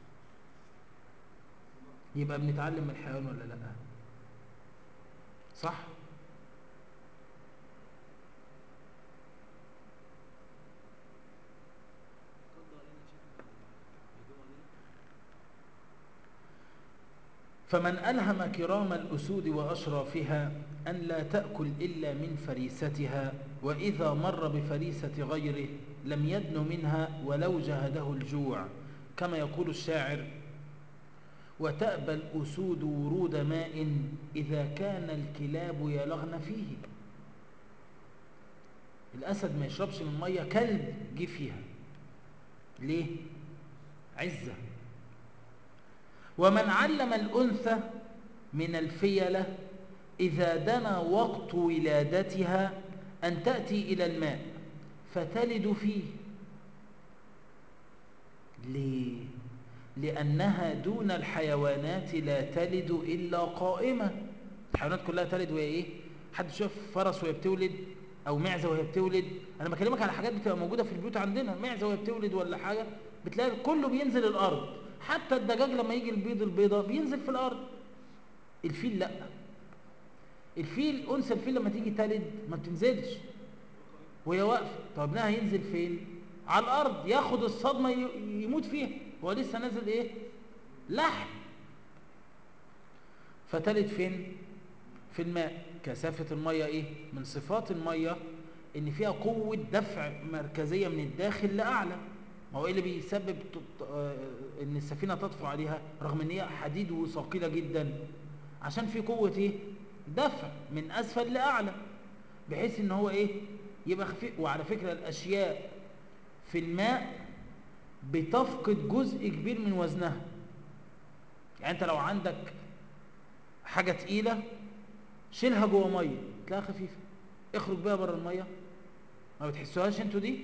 يبقى بنتعلم من الحيوان ولا لا صح فمن ألهم كرام الأسود وأشرافها أن لا تأكل إلا من فريستها وإذا مر بفريسة غيره لم يدن منها ولو جهده الجوع كما يقول الشاعر وتأبى الأسود ورود ماء إذا كان الكلاب يلغن فيه الأسد ما يشربش من مية كلب جه فيها ليه؟ عزة ومن علم الأنثى من الفيلة إذا دنا وقت ولادتها أن تأتي إلى الماء فتلد فيه ليه؟ لأنها دون الحيوانات لا تلد إلا قائمة الحيوانات كلها تلد وهي إيه؟ حد شاف فرس وهي بتولد أو معزة وهي بتولد أنا بكلمك على حاجات بتبقى موجودة في البيوت عندنا معزة وهي بتولد ولا حاجة بتلاقي كله بينزل الأرض حتى الدجاج لما يجي البيض البيضة بينزل في الأرض الفيل لا الفيل أنثى الفيل لما تيجي تلد ما بتنزلش وهي واقفة طب ابنها هينزل فين على الأرض ياخد الصدمة يموت فيها هو لسه نازل ايه لحم فتلد فين في الماء كثافة المية ايه من صفات المية ان فيها قوة دفع مركزية من الداخل لأعلى ما هو ايه اللي بيسبب ان السفينة تطفو عليها رغم ان هي حديد وثقيلة جدا عشان في قوة ايه دفع من اسفل لاعلى بحيث ان هو ايه يبقى خفيف وعلى فكرة الاشياء في الماء بتفقد جزء كبير من وزنها يعني انت لو عندك حاجة تقيلة شيلها جوه مية تلاقيها خفيفة اخرج بيها بره المية ما بتحسوهاش انتوا دي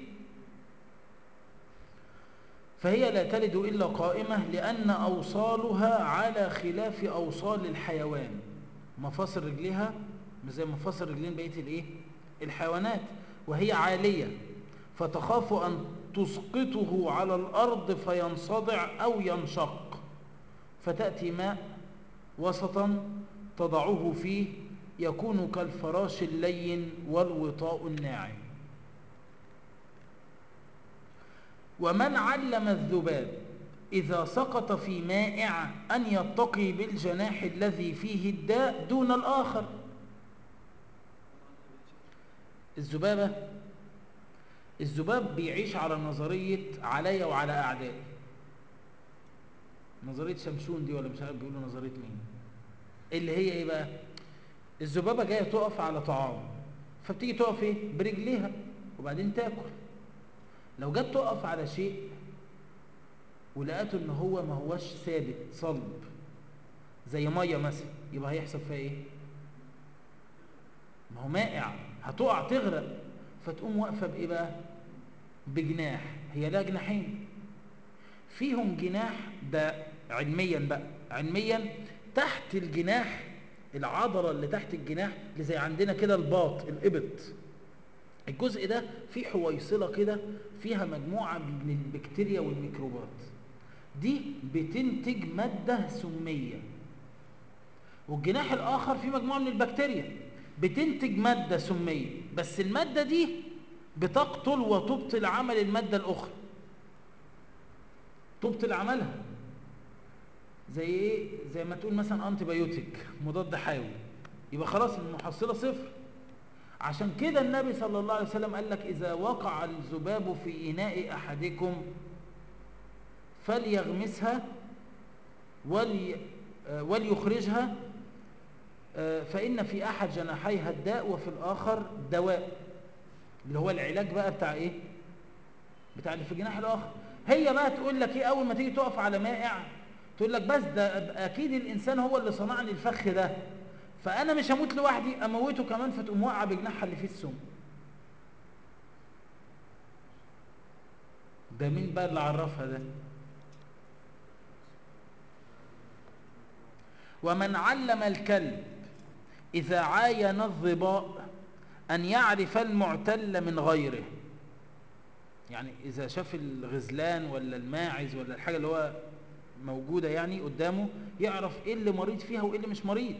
فهي لا تلد إلا قائمة لأن أوصالها على خلاف أوصال الحيوان مفاصل رجلها مش زي مفاصل رجلين بقية الايه الحيوانات وهي عالية فتخاف أن تسقطه على الأرض فينصدع أو ينشق فتأتي ماء وسطا تضعه فيه يكون كالفراش اللين والوطاء الناعم ومن علم الذباب إذا سقط في مائع أن يتقي بالجناح الذي فيه الداء دون الآخر الذبابة الذباب بيعيش على نظرية عليا وعلى أعدائي نظرية شمشون دي ولا مش عارف بيقولوا نظرية مين اللي هي ايه بقى الذبابة جاية تقف على طعام فبتيجي تقف ايه برجليها وبعدين تاكل لو جت تقف على شيء ولقيته ان هو ما هوش ثابت صلب زي ميه مثلا يبقى هيحصل فيها ايه ما هو مائع هتقع تغرق فتقوم واقفه بايه بقى بجناح هي لها جناحين فيهم جناح ده علميا بقى علميا تحت الجناح العضلة اللي تحت الجناح اللي زي عندنا كده الباط الإبط الجزء ده فيه حويصلة كده فيها مجموعة من البكتيريا والميكروبات دي بتنتج مادة سمية والجناح الآخر فيه مجموعة من البكتيريا بتنتج مادة سمية بس المادة دي بتقتل وتبطل عمل المادة الأخرى تبطل عملها زي ايه زي ما تقول مثلا انتي بايوتيك مضاد حيوي يبقى خلاص المحصله صفر عشان كده النبي صلى الله عليه وسلم قال لك اذا وقع الذباب في اناء احدكم فليغمسها ولي وليخرجها فان في احد جناحيها الداء وفي الاخر دواء اللي هو العلاج بقى بتاع ايه بتاع اللي في الجناح الاخر هي بقى تقول لك ايه اول ما تيجي تقف على مائع تقول لك بس ده اكيد الانسان هو اللي صنع لي الفخ ده فانا مش هموت لوحدي اموته كمان فتقوم واقعه بجناحها اللي فيه السم ده مين بقى اللي عرفها ده ومن علم الكلب اذا عاين الظباء ان يعرف المعتل من غيره يعني اذا شاف الغزلان ولا الماعز ولا الحاجه اللي هو موجودة يعني قدامه يعرف ايه اللي مريض فيها وايه اللي مش مريض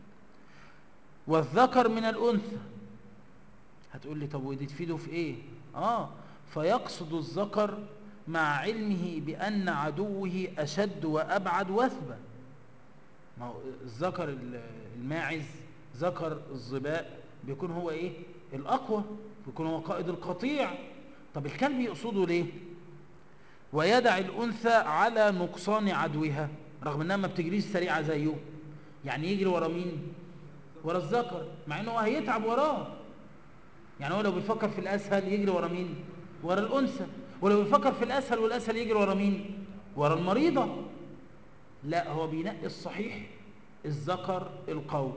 والذكر من الأنثى هتقول لي طب ودي تفيده في ايه اه فيقصد الذكر مع علمه بأن عدوه أشد وأبعد وثبة ما هو الذكر الماعز ذكر الظباء بيكون هو ايه الأقوى بيكون هو قائد القطيع طب الكلب يقصده ليه ويدع الأنثى على نقصان عدوها رغم انها ما بتجريش سريعة زيه يعني يجري ورا مين ورا الذكر مع انه هيتعب وراه يعني هو لو بيفكر في الأسهل يجري ورا مين ورا الأنثى ولو بيفكر في الأسهل والأسهل يجري ورا مين ورا المريضة لا هو بينقي الصحيح الذكر القوي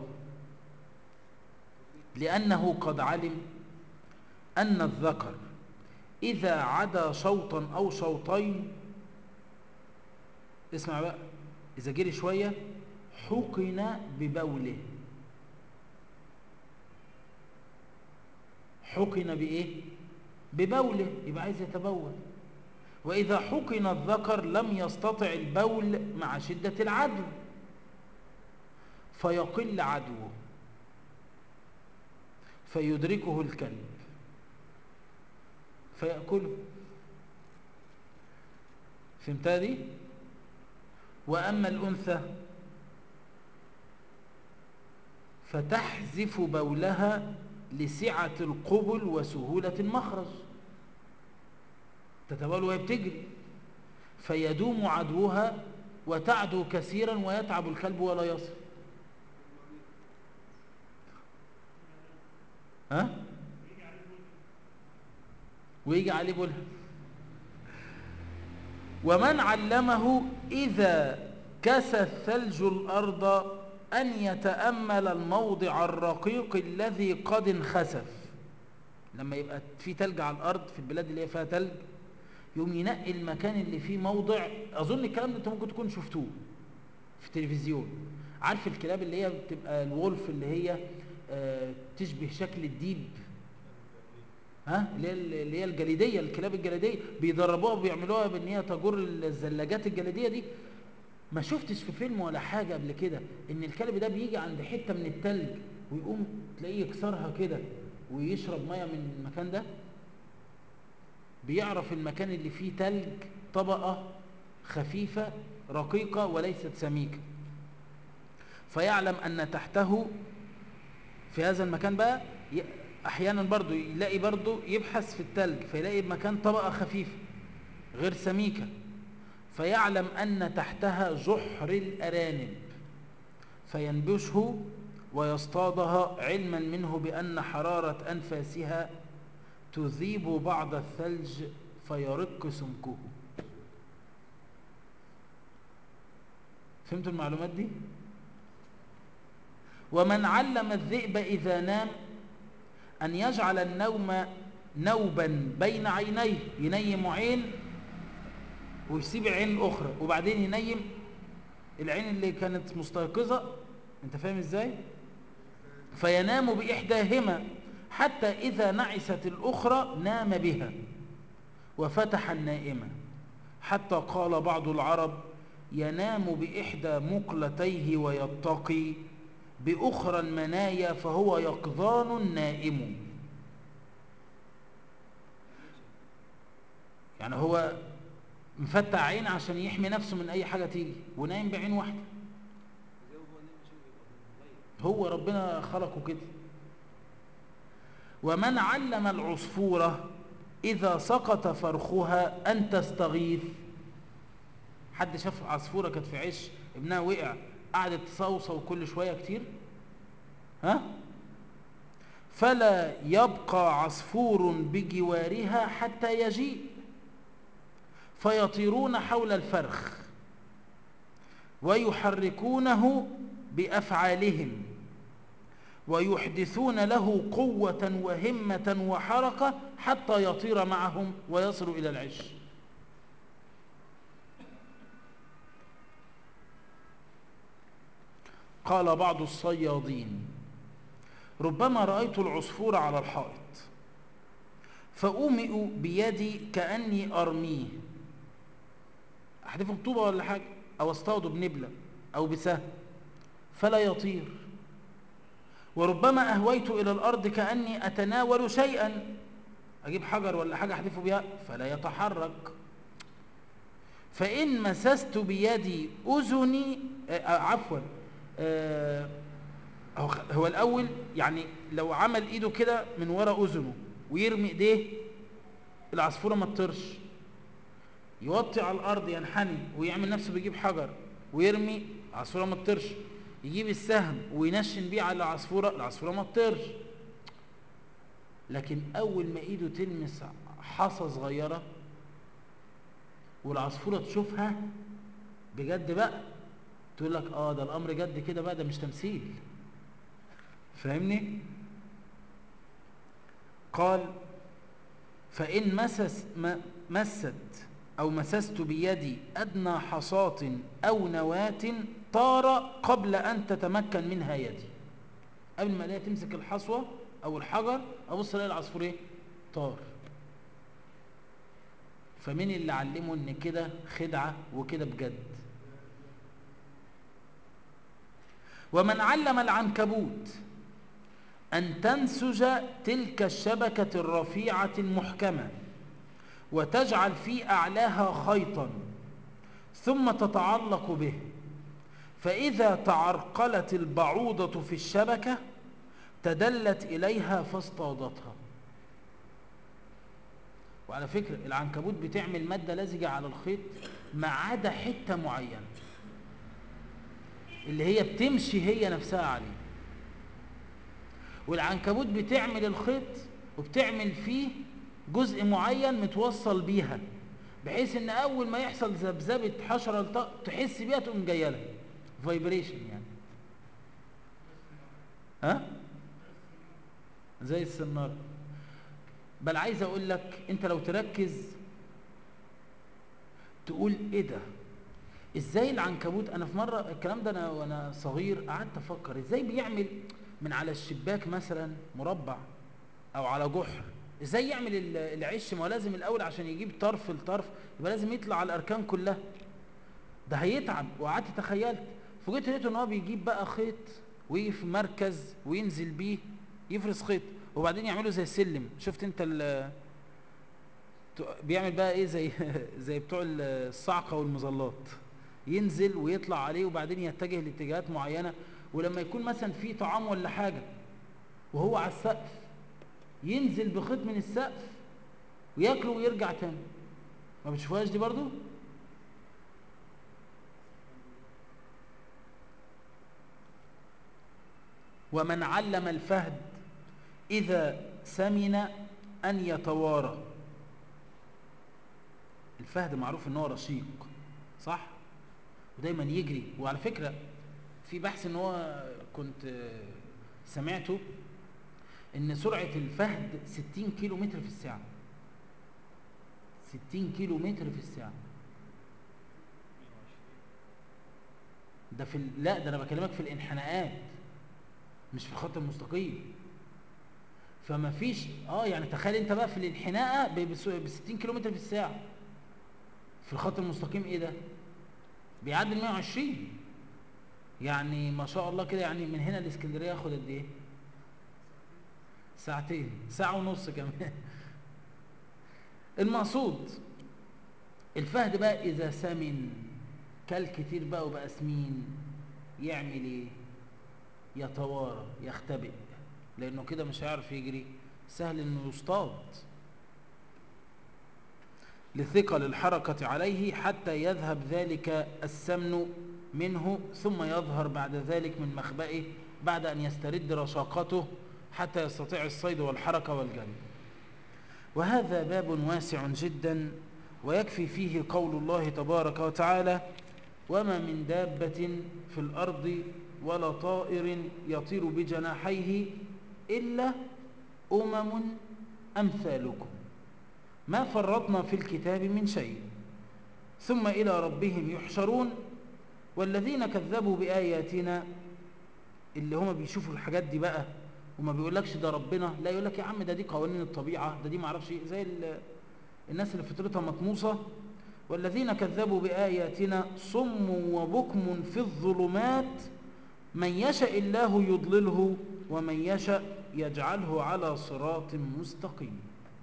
لأنه قد علم أن الذكر إذا عدا شوطا أو شوطين اسمع بقى إذا جري شوية حقن ببوله حقن بإيه؟ ببوله يبقى عايز يتبول وإذا حقن الذكر لم يستطع البول مع شدة العدو فيقل عدوه فيدركه الكلب فيأكله فهمتها دي وأما الأنثى فتحذف بولها لسعة القبل وسهولة المخرج تتبول وهي بتجري فيدوم عدوها وتعدو كثيرا ويتعب الكلب ولا يصل ها ويجي عليه بولها ومن علمه إذا كسى الثلج الأرض أن يتأمل الموضع الرقيق الذي قد انخسف لما يبقى في تلج على الأرض في البلاد اللي هي فيها تلج يوم ينقي المكان اللي فيه موضع أظن الكلام ده أنت ممكن تكون شفتوه في التلفزيون عارف الكلاب اللي هي بتبقى الولف اللي هي آه تشبه شكل الديب ها اللي هي اللي هي الجليديه الكلاب الجليديه بيدربوها وبيعملوها بان هي تجر الزلاجات الجليديه دي ما شفتش في فيلم ولا حاجه قبل كده ان الكلب ده بيجي عند حته من التلج ويقوم تلاقيه يكسرها كده ويشرب ميه من المكان ده بيعرف المكان اللي فيه تلج طبقه خفيفه رقيقه وليست سميكه فيعلم ان تحته في هذا المكان بقى احيانا برضو يلاقي برضو يبحث في التلج فيلاقي مكان طبقة خفيفة غير سميكة فيعلم أن تحتها جحر الأرانب فينبشه ويصطادها علما منه بأن حرارة أنفاسها تذيب بعض الثلج فيرق سمكه فهمتوا المعلومات دي ومن علم الذئب إذا نام أن يجعل النوم نوبا بين عينيه ينيم عين ويسيب العين الأخرى وبعدين ينيم العين اللي كانت مستيقظة انت فاهم ازاي فينام بإحداهما حتى إذا نعست الأخرى نام بها وفتح النائمة حتى قال بعض العرب ينام بإحدى مقلتيه ويتقي بأخرى المنايا فهو يقظان نائم يعني هو مفتح عين عشان يحمي نفسه من أي حاجة تيجي ونايم بعين واحدة هو ربنا خلقه كده ومن علم العصفورة إذا سقط فرخها أن تستغيث حد شاف عصفورة كانت في عش ابنها وقع قعدت تصوصو كل شوية كتير ها فلا يبقى عصفور بجوارها حتى يجيء فيطيرون حول الفرخ ويحركونه بأفعالهم ويحدثون له قوة وهمة وحركة حتى يطير معهم ويصل إلى العش قال بعض الصيادين ربما رأيت العصفور على الحائط فأومئ بيدي كأني أرميه أحدفه بطوبة ولا حاجة أو أصطاده بنبلة أو بسهم فلا يطير وربما أهويت إلى الأرض كأني أتناول شيئا أجيب حجر ولا حاجة أحدفه بها فلا يتحرك فإن مسست بيدي أذني آه عفوا آه هو الأول يعني لو عمل إيده كده من وراء أذنه ويرمي إيديه العصفورة ما تطرش يوطي على الأرض ينحني ويعمل نفسه بيجيب حجر ويرمي العصفورة ما تطرش يجيب السهم وينشن بيه على العصفورة العصفورة ما تطرش لكن أول ما إيده تلمس حصى صغيرة والعصفورة تشوفها بجد بقى تقول لك اه ده الأمر جد كده بقى ده مش تمثيل فاهمني قال فإن مسس مست أو مسست بيدي أدنى حصاة أو نواة طار قبل أن تتمكن منها يدي قبل ما الاقيها تمسك الحصوة أو الحجر أبص الاقي العصفور ايه طار فمين اللي علمه ان كده خدعة وكده بجد ومن علم العنكبوت أن تنسج تلك الشبكة الرفيعة المحكمة وتجعل في أعلاها خيطا ثم تتعلق به فإذا تعرقلت البعوضة في الشبكة تدلت إليها فاصطادتها وعلى فكرة العنكبوت بتعمل مادة لزجة على الخيط ما عدا حتة معينة اللي هي بتمشي هي نفسها عليه والعنكبوت بتعمل الخيط وبتعمل فيه جزء معين متوصل بيها بحيث ان اول ما يحصل ذبذبه حشره تحس بيها تقوم جايه لها فايبريشن يعني ها زي السناره بل عايز اقول لك انت لو تركز تقول ايه ده ازاي العنكبوت انا في مره الكلام ده انا وانا صغير قعدت افكر ازاي بيعمل من على الشباك مثلا مربع او على جحر ازاي يعمل العش ما لازم الاول عشان يجيب طرف لطرف يبقى لازم يطلع على الاركان كلها ده هيتعب وقعدت تخيلت فجيت لقيته ان هو بيجيب بقى خيط ويجي في مركز وينزل بيه يفرز خيط وبعدين يعمله زي السلم شفت انت ال بيعمل بقى ايه زي زي بتوع الصعقه والمظلات ينزل ويطلع عليه وبعدين يتجه لاتجاهات معينه ولما يكون مثلا في طعام ولا حاجه وهو على السقف ينزل بخيط من السقف وياكله ويرجع تاني ما بتشوفهاش دي برضو ومن علم الفهد إذا سمن أن يتوارى الفهد معروف ان هو رشيق صح ودايما يجري وعلى فكرة في بحث ان هو كنت سمعته ان سرعة الفهد 60 كيلو متر في الساعة 60 كيلو متر في الساعة ده في ال... لا ده انا بكلمك في الانحناءات مش في الخط المستقيم فما فيش اه يعني تخيل انت بقى في الانحناء ب 60 كيلو متر في الساعة في الخط المستقيم ايه ده بيعدي 120 يعني ما شاء الله كده يعني من هنا الاسكندريه ياخد قد ايه ساعتين ساعه ونص كمان المقصود الفهد بقى اذا سمن كل كتير بقى وبقى سمين يعمل ايه يتوارى يختبئ لانه كده مش هيعرف يجري سهل انه يصطاد لثقل الحركة عليه حتى يذهب ذلك السمن منه ثم يظهر بعد ذلك من مخبئه بعد أن يسترد رشاقته حتى يستطيع الصيد والحركة والجري وهذا باب واسع جدا ويكفي فيه قول الله تبارك وتعالى وما من دابة في الأرض ولا طائر يطير بجناحيه إلا أمم أمثالكم ما فرطنا في الكتاب من شيء ثم إلى ربهم يحشرون والذين كذبوا بآياتنا اللي هم بيشوفوا الحاجات دي بقى وما بيقولكش ده ربنا لا يقول لك يا عم ده دي قوانين الطبيعة ده دي معرفش ايه زي الناس اللي فطرتها مطموسة والذين كذبوا بآياتنا صم وبكم في الظلمات من يشاء الله يضلله ومن يشاء يجعله على صراط مستقيم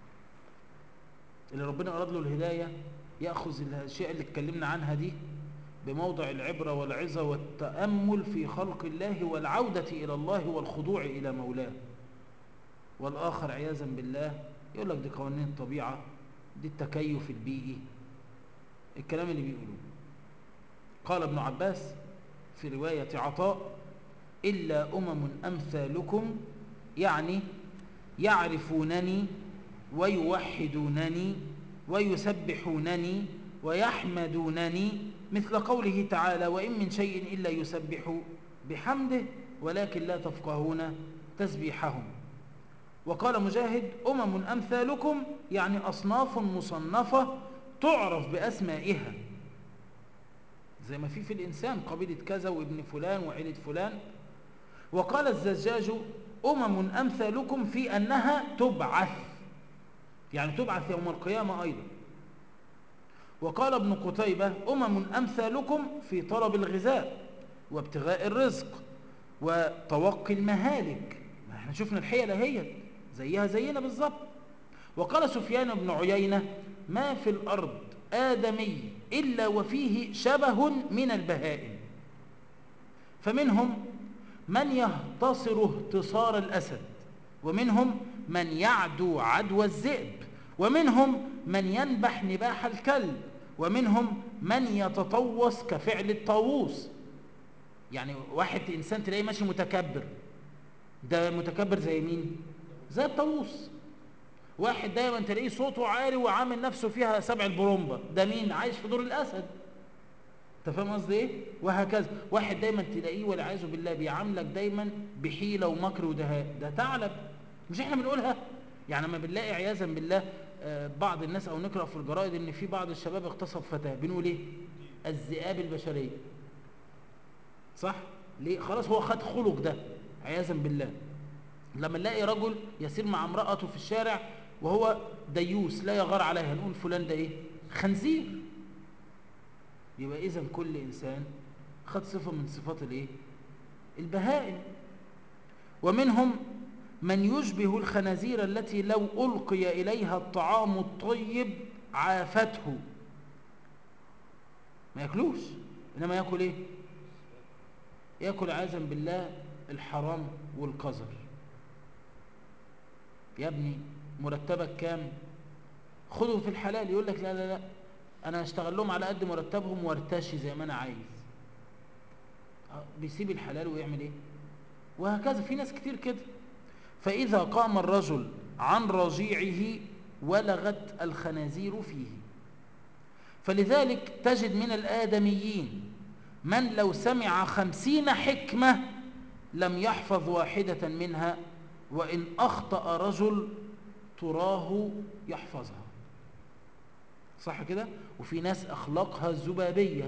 اللي ربنا أراد له الهداية يأخذ الأشياء اللي اتكلمنا عنها دي بموضع العبرة والعظة والتأمل في خلق الله والعودة إلى الله والخضوع إلى مولاه والآخر عياذا بالله يقول لك دي قوانين الطبيعة دي التكيف البيئي الكلام اللي بيقولوه قال ابن عباس في رواية عطاء إلا أمم أمثالكم يعني يعرفونني ويوحدونني ويسبحونني ويحمدونني مثل قوله تعالى وإن من شيء إلا يسبح بحمده ولكن لا تفقهون تسبيحهم وقال مجاهد أمم أمثالكم يعني أصناف مصنفة تعرف بأسمائها زي ما في في الإنسان قبيلة كذا وابن فلان وعيلة فلان وقال الزجاج أمم أمثالكم في أنها تبعث يعني تبعث يوم القيامة أيضا وقال ابن قتيبة أمم أمثالكم في طلب الغذاء وابتغاء الرزق وتوقي المهالك احنا شفنا الحيلة هي زيها زينا بالظبط وقال سفيان بن عيينة ما في الأرض آدمي إلا وفيه شبه من البهائم فمنهم من يهتصر اهتصار الأسد ومنهم من يعدو عدوى الذئب ومنهم من ينبح نباح الكلب ومنهم من يتطوس كفعل الطاووس يعني واحد إنسان تلاقيه ماشي متكبر ده متكبر زي مين زي الطاووس واحد دايما تلاقيه صوته عالي وعامل نفسه فيها سبع البرومبا ده مين عايش في دور الأسد انت فاهم قصدي ايه وهكذا واحد دايما تلاقيه والعياذ بالله بيعاملك دايما بحيله ومكر ودهاء ده ثعلب مش احنا بنقولها يعني لما بنلاقي عياذا بالله بعض الناس او نقرا في الجرائد ان في بعض الشباب اغتصب فتاه بنقول ايه الذئاب البشريه صح ليه خلاص هو خد خلق ده عياذا بالله لما نلاقي رجل يسير مع امراته في الشارع وهو ديوس لا يغار عليها نقول فلان ده ايه خنزير يبقى اذا كل انسان خد صفه من صفات الايه البهائم ومنهم من يشبه الخنازير التي لو ألقي إليها الطعام الطيب عافته ما يأكلوش إنما يأكل إيه يأكل عازا بالله الحرام والقذر يا ابني مرتبك كام خذه في الحلال يقول لك لا لا لا أنا هشتغل لهم على قد مرتبهم وارتشي زي ما أنا عايز بيسيب الحلال ويعمل إيه وهكذا في ناس كتير كده فإذا قام الرجل عن رجيعه ولغت الخنازير فيه فلذلك تجد من الآدميين من لو سمع خمسين حكمة لم يحفظ واحدة منها وإن أخطأ رجل تراه يحفظها صح كده وفي ناس أخلاقها زبابية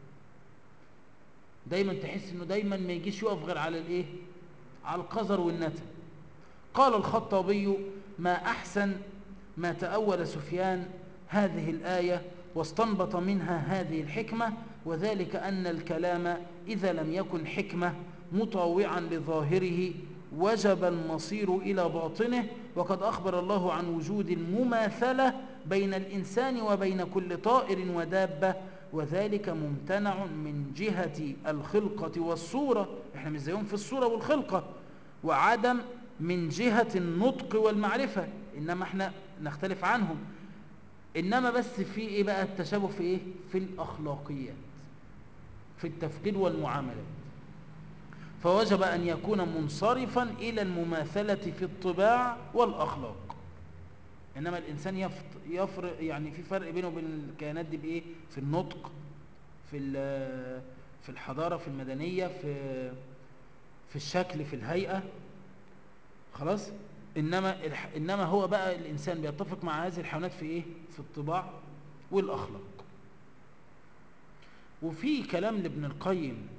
دايما تحس انه دايما ما يجيش يقف غير على الايه على القذر والنتن قال الخطابي ما احسن ما تأول سفيان هذه الآية واستنبط منها هذه الحكمة وذلك أن الكلام إذا لم يكن حكمة مطاوعا لظاهره وجب المصير إلى باطنه وقد أخبر الله عن وجود المماثلة بين الإنسان وبين كل طائر ودابة وذلك ممتنع من جهة الخلقة والصورة احنا مش زيهم في الصورة والخلقة وعدم من جهة النطق والمعرفة إنما احنا نختلف عنهم إنما بس في إيه بقى التشابه في إيه في الأخلاقيات في التفكير والمعاملات فوجب أن يكون منصرفا إلى المماثلة في الطباع والأخلاق إنما الإنسان يفط يفرق يعني في فرق بينه وبين الكيانات دي بإيه في النطق في في الحضارة في المدنية في في الشكل في الهيئة خلاص إنما الح... إنما هو بقى الإنسان بيتفق مع هذه الحيوانات في إيه في الطباع والأخلاق وفي كلام لابن القيم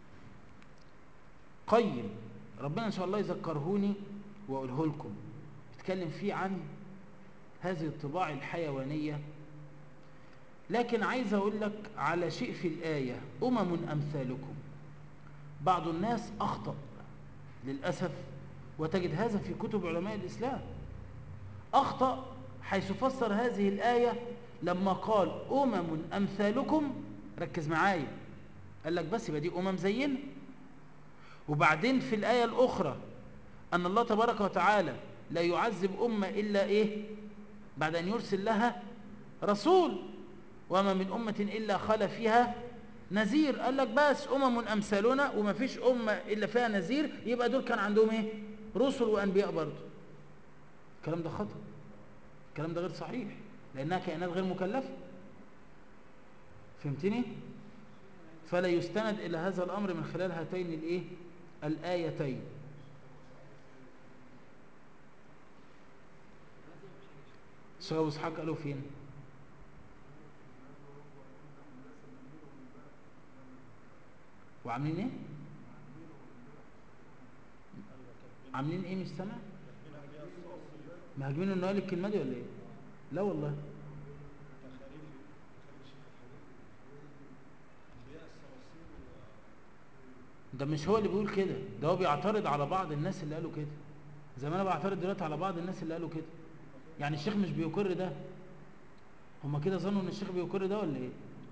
قيم ربنا إن شاء الله يذكرهوني وأقوله لكم بيتكلم فيه عن هذه الطباع الحيوانية لكن عايز أقول لك على شيء في الآية أمم أمثالكم بعض الناس أخطأ للأسف وتجد هذا في كتب علماء الإسلام أخطأ حيث فسر هذه الآية لما قال أمم أمثالكم ركز معايا قال لك بس يبقى دي أمم زينا وبعدين في الآية الأخرى أن الله تبارك وتعالى لا يعذب أمة إلا إيه بعد أن يرسل لها رسول وما من أمة إلا خل فيها نذير قال لك بس أمم أمثالنا وما فيش أمة إلا فيها نذير يبقى دول كان عندهم إيه رسل وأنبياء برضه الكلام ده خطأ الكلام ده غير صحيح لأنها كائنات غير مكلفة فهمتني فلا يستند إلى هذا الأمر من خلال هاتين الإيه الآيتين الشيخ أبو إسحاق قالوا فين وعاملين ايه عاملين ايه مش سامع مهاجمين انه قال الكلمه دي ولا ايه لا والله ده مش هو اللي بيقول كده ده هو بيعترض على بعض الناس اللي قالوا كده زي ما انا بعترض دلوقتي على بعض الناس اللي قالوا كده يعني الشيخ مش بيقر ده هما كده ظنوا ان الشيخ بيقر ده ولا ايه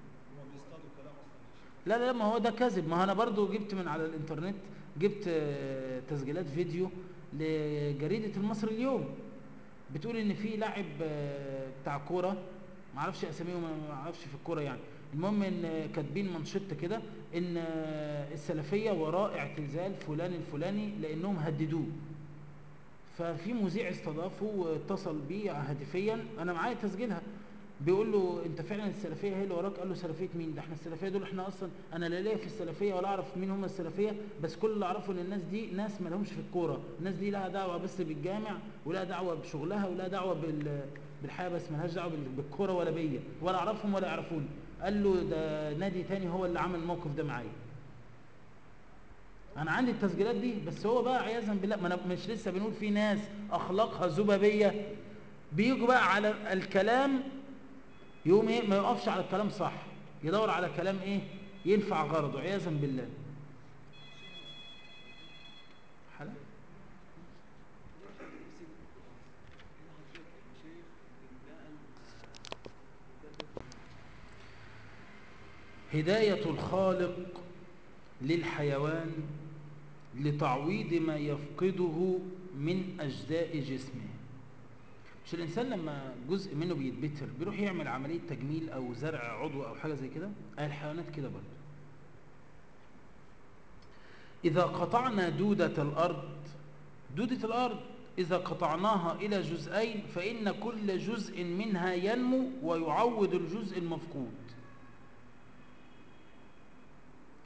لا لا ما هو ده كذب ما انا برضو جبت من على الانترنت جبت تسجيلات فيديو لجريدة المصري اليوم بتقول ان في لاعب بتاع كوره ما اعرفش اساميهم ما اعرفش في الكوره يعني المهم ان كاتبين منشطه كده ان السلفيه وراء اعتزال فلان الفلاني لانهم هددوه ففي مذيع استضافه واتصل بيه هاتفيا انا معايا تسجيلها بيقول له انت فعلا السلفيه هي اللي وراك قال له سلفيه مين ده احنا السلفيه دول احنا اصلا انا لا ليا في السلفيه ولا اعرف مين هم السلفيه بس كل اللي اعرفه ان الناس دي ناس ما لهمش في الكوره الناس دي لها دعوه بس بالجامع ولها دعوه بشغلها ولها دعوه بال بالحياه بس مالهاش دعوه بالكوره ولا بيا ولا اعرفهم ولا يعرفوني قال له ده نادي تاني هو اللي عمل الموقف ده معايا انا عندي التسجيلات دي بس هو بقى عياذا بالله ما انا مش لسه بنقول في ناس اخلاقها ذبابيه بيجوا بقى على الكلام يقوم ايه ما يقفش على الكلام صح يدور على كلام ايه ينفع غرضه عياذا بالله حلا هداية الخالق للحيوان لتعويض ما يفقده من أجزاء جسمه مش الإنسان لما جزء منه بيتبتر بيروح يعمل عملية تجميل أو زرع عضو أو حاجة زي كده الحيوانات كده برضه إذا قطعنا دودة الأرض دودة الأرض إذا قطعناها إلى جزئين فإن كل جزء منها ينمو ويعوض الجزء المفقود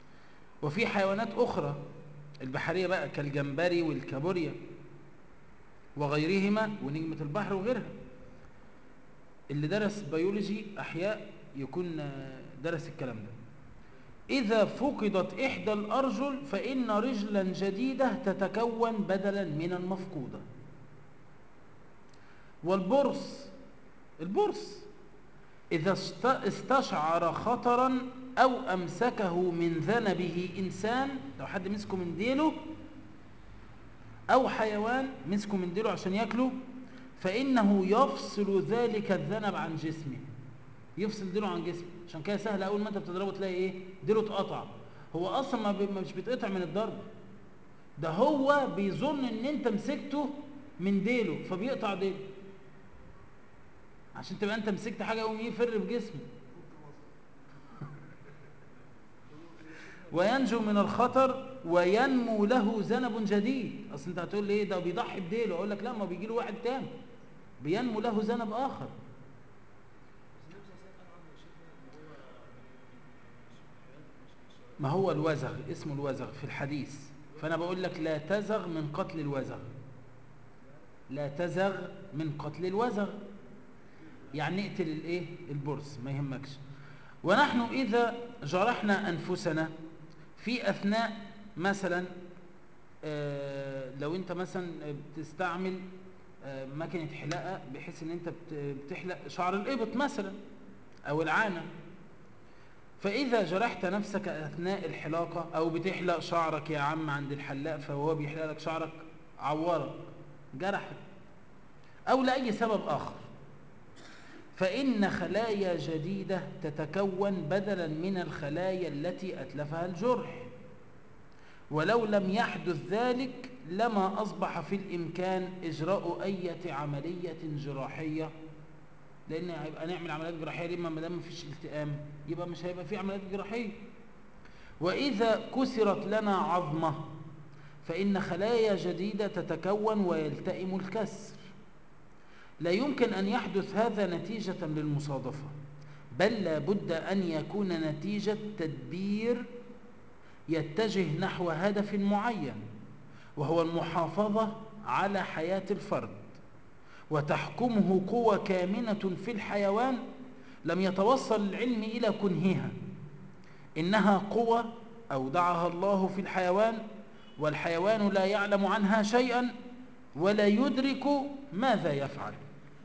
وفي حيوانات أخرى البحرية بقى كالجمبري والكابوريا وغيرهما ونجمة البحر وغيرها اللي درس بيولوجي أحياء يكون درس الكلام ده إذا فقدت إحدى الأرجل فإن رجلا جديدة تتكون بدلا من المفقودة والبرص البرص إذا استشعر خطرا أو أمسكه من ذنبه إنسان لو حد مسكه من ديله أو حيوان مسكه من ديله عشان يأكله فإنه يفصل ذلك الذنب عن جسمه يفصل ديله عن جسمه عشان كده سهل أول ما أنت بتضربه تلاقي إيه ديله اتقطع هو أصلا ما بي- مش بيتقطع من الضرب ده هو بيظن إن أنت مسكته من ديله فبيقطع ديله عشان تبقى أنت مسكت حاجة يقوم يفر بجسمه وينجو من الخطر وينمو له ذنب جديد اصل انت هتقول لي ايه ده بيضحي بديله اقول لك لا ما بيجي له واحد تاني بينمو له ذنب اخر ما هو الوزغ اسمه الوزغ في الحديث فانا بقول لك لا تزغ من قتل الوزغ لا تزغ من قتل الوزغ يعني نقتل الايه البرص ما يهمكش ونحن اذا جرحنا انفسنا في اثناء مثلا آه، لو انت مثلا بتستعمل آه، مكنه حلاقه بحيث ان انت بت- بتحلق شعر الابط مثلا او العانه فاذا جرحت نفسك اثناء الحلاقه او بتحلق شعرك يا عم عند الحلاق فهو بيحلق لك شعرك عورك جرحك او لاي سبب اخر فإن خلايا جديدة تتكون بدلا من الخلايا التي أتلفها الجرح ولو لم يحدث ذلك لما أصبح في الإمكان إجراء أي عملية جراحية لأن هيبقى نعمل عمليات جراحية لما ما دام مفيش التئام يبقى مش هيبقى في عمليات جراحية وإذا كسرت لنا عظمة فإن خلايا جديدة تتكون ويلتئم الكسر لا يمكن أن يحدث هذا نتيجة للمصادفة بل لا بد أن يكون نتيجة تدبير يتجه نحو هدف معين وهو المحافظة على حياة الفرد وتحكمه قوة كامنة في الحيوان لم يتوصل العلم إلى كنهها إنها قوة أودعها الله في الحيوان والحيوان لا يعلم عنها شيئا ولا يدرك ماذا يفعل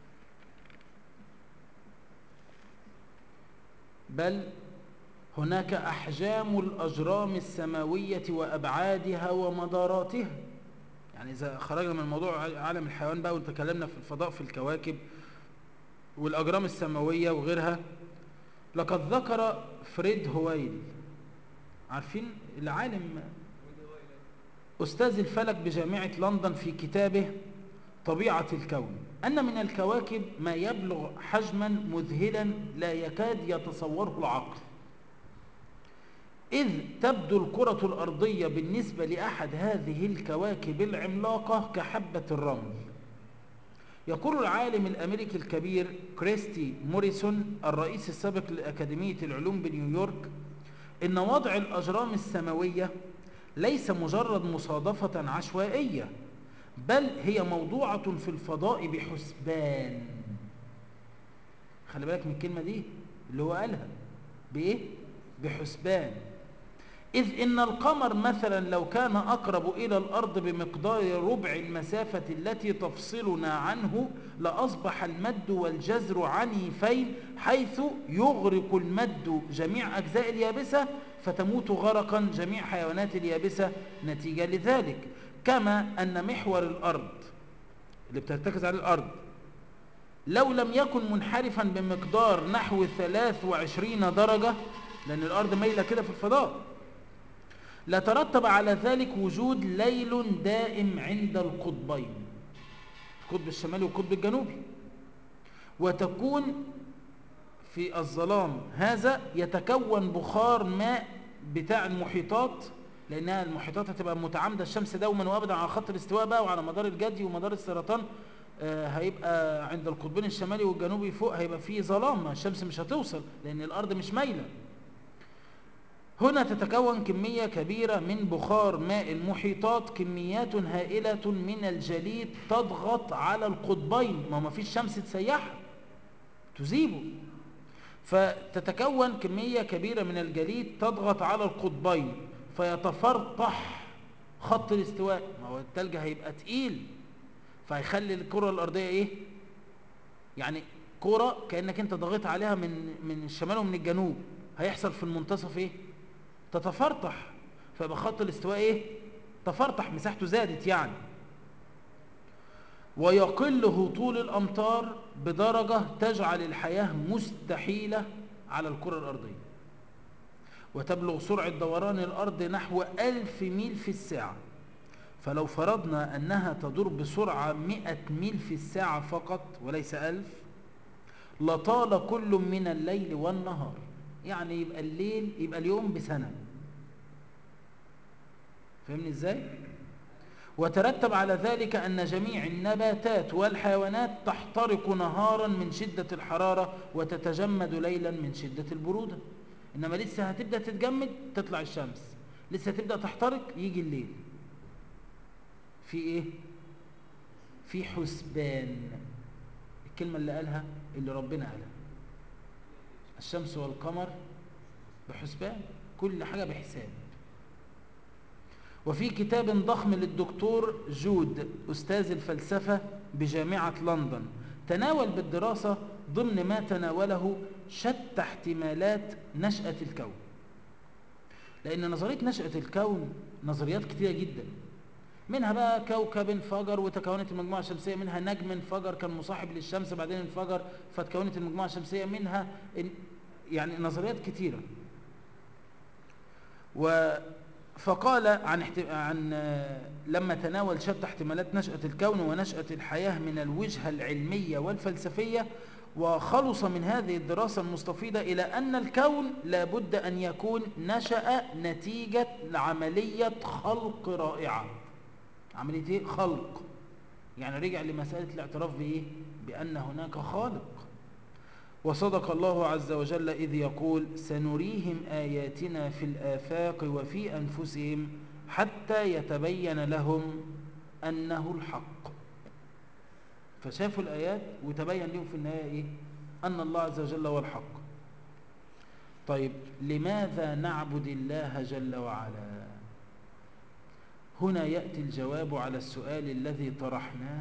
بل هناك أحجام الأجرام السماوية وأبعادها ومداراتها يعني إذا خرجنا من موضوع عالم الحيوان بقى وتكلمنا في الفضاء في الكواكب والأجرام السماوية وغيرها لقد ذكر فريد هويل عارفين العالم أستاذ الفلك بجامعة لندن في كتابه طبيعة الكون أن من الكواكب ما يبلغ حجما مذهلا لا يكاد يتصوره العقل إذ تبدو الكرة الأرضية بالنسبة لأحد هذه الكواكب العملاقة كحبة الرمل يقول العالم الأمريكي الكبير كريستي موريسون الرئيس السابق لأكاديمية العلوم بنيويورك إن وضع الأجرام السماوية ليس مجرد مصادفة عشوائية بل هي موضوعة في الفضاء بحسبان خلي بالك من الكلمة دي اللي هو قالها بإيه؟ بحسبان إذ إن القمر مثلا لو كان أقرب إلى الأرض بمقدار ربع المسافة التي تفصلنا عنه لأصبح المد والجزر عنيفين حيث يغرق المد جميع أجزاء اليابسة فتموت غرقا جميع حيوانات اليابسة نتيجة لذلك كما أن محور الأرض اللي بترتكز على الأرض لو لم يكن منحرفا بمقدار نحو 23 درجة لأن الأرض ميلة كده في الفضاء لترتب على ذلك وجود ليل دائم عند القطبين القطب الشمالي والقطب الجنوبي وتكون في الظلام هذا يتكون بخار ماء بتاع المحيطات لانها المحيطات هتبقى متعامده الشمس دوما وابدا على خط الاستواء بقى وعلى مدار الجدي ومدار السرطان آه، هيبقى عند القطبين الشمالي والجنوبي فوق هيبقى فيه ظلام الشمس مش هتوصل لان الارض مش مايله هنا تتكون كمية كبيرة من بخار ماء المحيطات كميات هائلة من الجليد تضغط على القطبين ما ما فيش شمس تسيحها تذيبه فتتكون كمية كبيرة من الجليد تضغط على القطبين فيتفرطح خط الاستواء ما هو التلج هيبقى تقيل فهيخلي الكرة الأرضية إيه؟ يعني كرة كأنك أنت ضغط عليها من من الشمال ومن الجنوب هيحصل في المنتصف إيه؟ تتفرطح فيبقى خط الاستواء إيه؟ تفرطح مساحته زادت يعني ويقل هطول الأمطار بدرجة تجعل الحياة مستحيلة على الكرة الأرضية وتبلغ سرعة دوران الأرض نحو ألف ميل في الساعة فلو فرضنا أنها تدور بسرعة مئة ميل في الساعة فقط وليس ألف لطال كل من الليل والنهار يعني يبقى الليل يبقى اليوم بسنة فهمني ازاي؟ وترتب على ذلك أن جميع النباتات والحيوانات تحترق نهارا من شدة الحرارة وتتجمد ليلا من شدة البرودة إنما لسه هتبدأ تتجمد تطلع الشمس لسه هتبدأ تحترق يجي الليل في إيه؟ في حسبان الكلمة اللي قالها اللي ربنا قالها الشمس والقمر بحسبان كل حاجة بحساب وفي كتاب ضخم للدكتور جود أستاذ الفلسفة بجامعة لندن تناول بالدراسة ضمن ما تناوله شتى احتمالات نشأة الكون لأن نظرية نشأة الكون نظريات كتيرة جدا منها بقى كوكب انفجر وتكونت المجموعة الشمسية منها نجم انفجر كان مصاحب للشمس بعدين انفجر فتكونت المجموعة الشمسية منها يعني نظريات كتيرة و فقال عن احت... عن لما تناول شتى احتمالات نشأة الكون ونشأة الحياة من الوجهة العلمية والفلسفية وخلص من هذه الدراسة المستفيضة إلى أن الكون لابد أن يكون نشأ نتيجة لعملية خلق رائعة عملية إيه؟ خلق يعني رجع لمسألة الاعتراف بإيه؟ بأن هناك خالق وصدق الله عز وجل إذ يقول سنريهم آياتنا في الآفاق وفي أنفسهم حتى يتبين لهم أنه الحق فشافوا الآيات وتبين لهم في النهاية إيه؟ أن الله عز وجل هو الحق طيب لماذا نعبد الله جل وعلا هنا يأتي الجواب على السؤال الذي طرحناه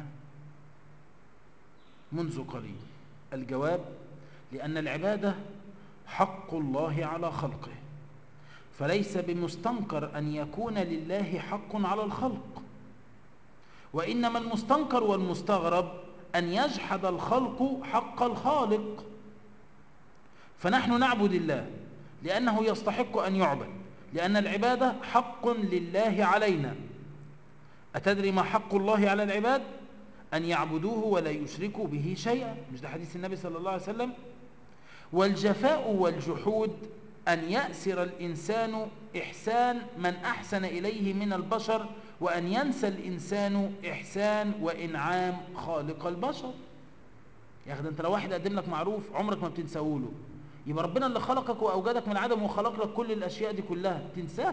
منذ قليل الجواب لأن العبادة حق الله على خلقه فليس بمستنكر أن يكون لله حق على الخلق وإنما المستنكر والمستغرب أن يجحد الخلق حق الخالق فنحن نعبد الله لأنه يستحق أن يعبد لأن العبادة حق لله علينا أتدري ما حق الله على العباد أن يعبدوه ولا يشركوا به شيئا مش ده حديث النبي صلى الله عليه وسلم والجفاء والجحود أن يأسر الإنسان إحسان من أحسن إليه من البشر وأن ينسى الإنسان إحسان وإنعام خالق البشر يا أخي أنت لو واحد قدم لك معروف عمرك ما بتنساهوله يبقى ربنا اللي خلقك وأوجدك من عدم وخلق لك كل الأشياء دي كلها تنساه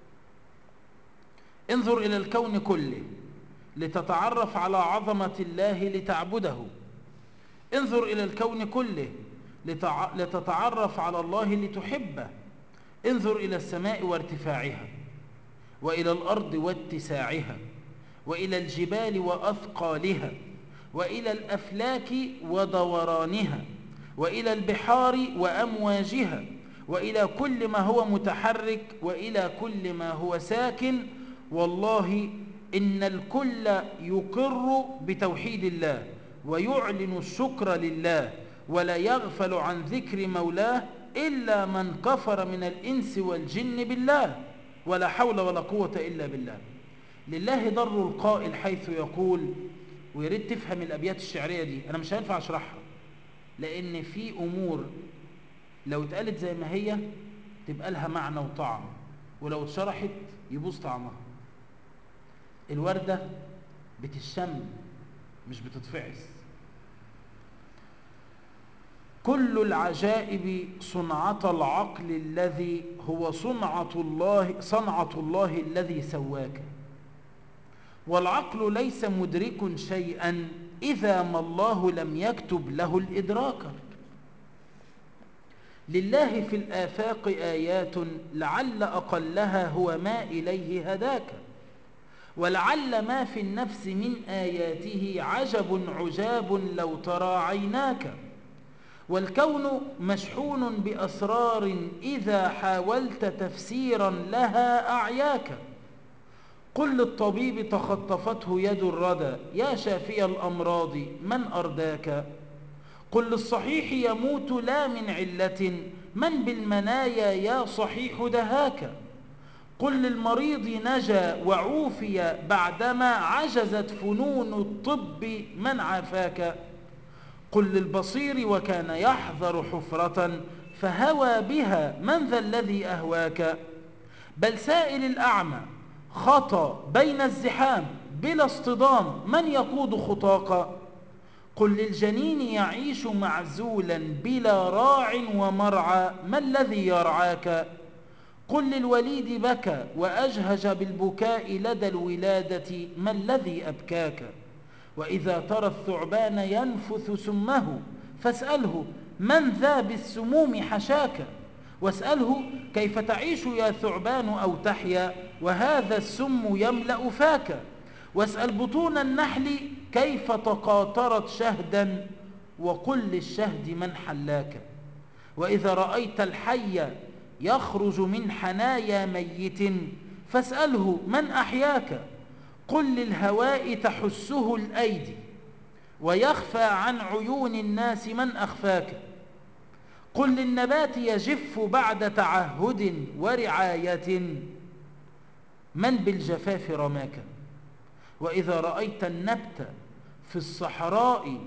انظر إلى الكون كله لتتعرف على عظمة الله لتعبده انظر إلى الكون كله لتع... لتتعرف على الله لتحبه انظر إلى السماء وارتفاعها وإلى الأرض واتساعها وإلى الجبال وأثقالها وإلى الأفلاك ودورانها وإلى البحار وأمواجها وإلى كل ما هو متحرك وإلى كل ما هو ساكن والله إن الكل يقر بتوحيد الله ويعلن الشكر لله ولا يغفل عن ذكر مولاه إلا من كفر من الإنس والجن بالله ولا حول ولا قوة إلا بالله لله ضر القائل حيث يقول ويريد تفهم الأبيات الشعرية دي أنا مش هينفع أشرحها لأن في أمور لو اتقالت زي ما هي تبقى لها معنى وطعم ولو اتشرحت يبوظ طعمها الوردة بتشم مش بتتفعس كل العجائب صنعة العقل الذي هو صنعة الله, صنعة الله الذي سواك والعقل ليس مدرك شيئا إذا ما الله لم يكتب له الإدراك لله في الآفاق آيات لعل أقلها هو ما إليه هداك ولعل ما في النفس من آياته عجب عجاب لو ترى عيناك والكون مشحون بأسرار إذا حاولت تفسيرا لها أعياك قل للطبيب تخطفته يد الردى يا شافي الأمراض من أرداك قل للصحيح يموت لا من علة من بالمنايا يا صحيح دهاك قل للمريض نجا وعوفي بعدما عجزت فنون الطب من عافاك قل للبصير وكان يحذر حفرة فهوى بها من ذا الذي أهواك بل سائل الأعمى خطى بين الزحام بلا اصطدام من يقود خطاك قل للجنين يعيش معزولا بلا راع ومرعى ما الذي يرعاك قل للوليد بكى وأجهج بالبكاء لدى الولادة ما الذي أبكاك وإذا ترى الثعبان ينفث سمه فاسأله من ذا بالسموم حشاك واسأله كيف تعيش يا ثعبان أو تحيا وهذا السم يملأ فاك واسأل بطون النحل كيف تقاطرت شهدا وقل للشهد من حلاك وإذا رأيت الحي يخرج من حنايا ميت فاسأله من أحياك قل للهواء تحسه الأيدي ويخفى عن عيون الناس من أخفاك قل للنبات يجف بعد تعهد ورعاية من بالجفاف رماك وإذا رأيت النبت في الصحراء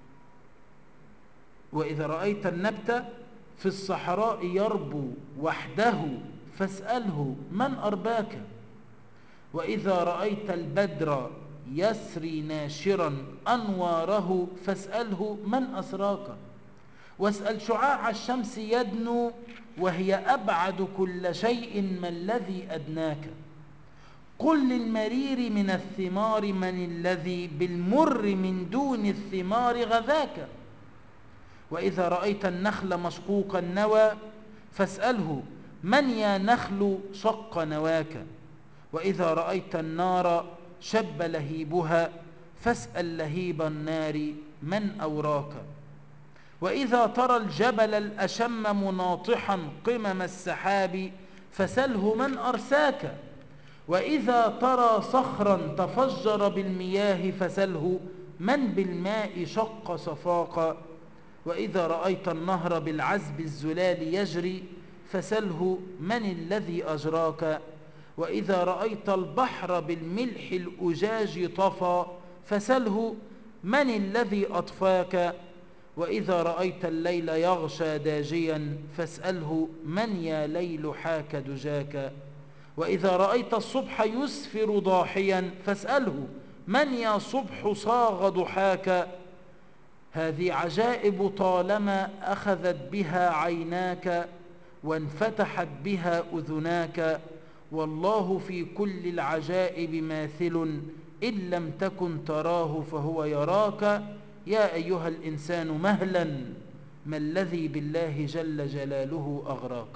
وإذا رأيت النبت في الصحراء يربو وحده فاسأله من أرباك وإذا رأيت البدر يسري ناشرا أنواره فاسأله من أسراك واسأل شعاع الشمس يدنو وهي أبعد كل شيء ما الذي أدناك قل للمرير من الثمار من الذي بالمر من دون الثمار غذاك وإذا رأيت النخل مشقوق النوى فاسأله من يا نخل شق نواك وإذا رأيت النار شب لهيبها فاسأل لهيب النار من أوراك وإذا ترى الجبل الأشم مناطحا قمم السحاب فسله من أرساك وإذا ترى صخرا تفجر بالمياه فسله من بالماء شق صفاقا وإذا رأيت النهر بالعزب الزلال يجري فسله من الذي أجراك وإذا رأيت البحر بالملح الأجاج طفى فسله من الذي أطفاك وإذا رأيت الليل يغشى داجيا فاسأله من يا ليل حاك دجاك وإذا رأيت الصبح يسفر ضاحيا فاسأله من يا صبح صاغ ضحاك هذه عجائب طالما أخذت بها عيناك وانفتحت بها أذناك والله في كل العجائب ماثل إن لم تكن تراه فهو يراك يا أيها الإنسان مهلا ما الذي بالله جل جلاله أغراك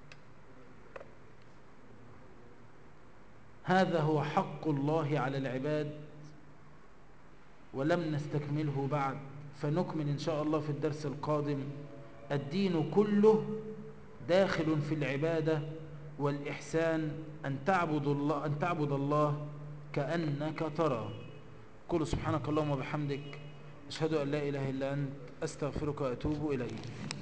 هذا هو حق الله على العباد ولم نستكمله بعد فنكمل إن شاء الله في الدرس القادم الدين كله داخل في العبادة والإحسان أن تعبد الله, أن تعبد الله كأنك ترى قل سبحانك اللهم وبحمدك أشهد أن لا إله إلا أنت أستغفرك وأتوب إليك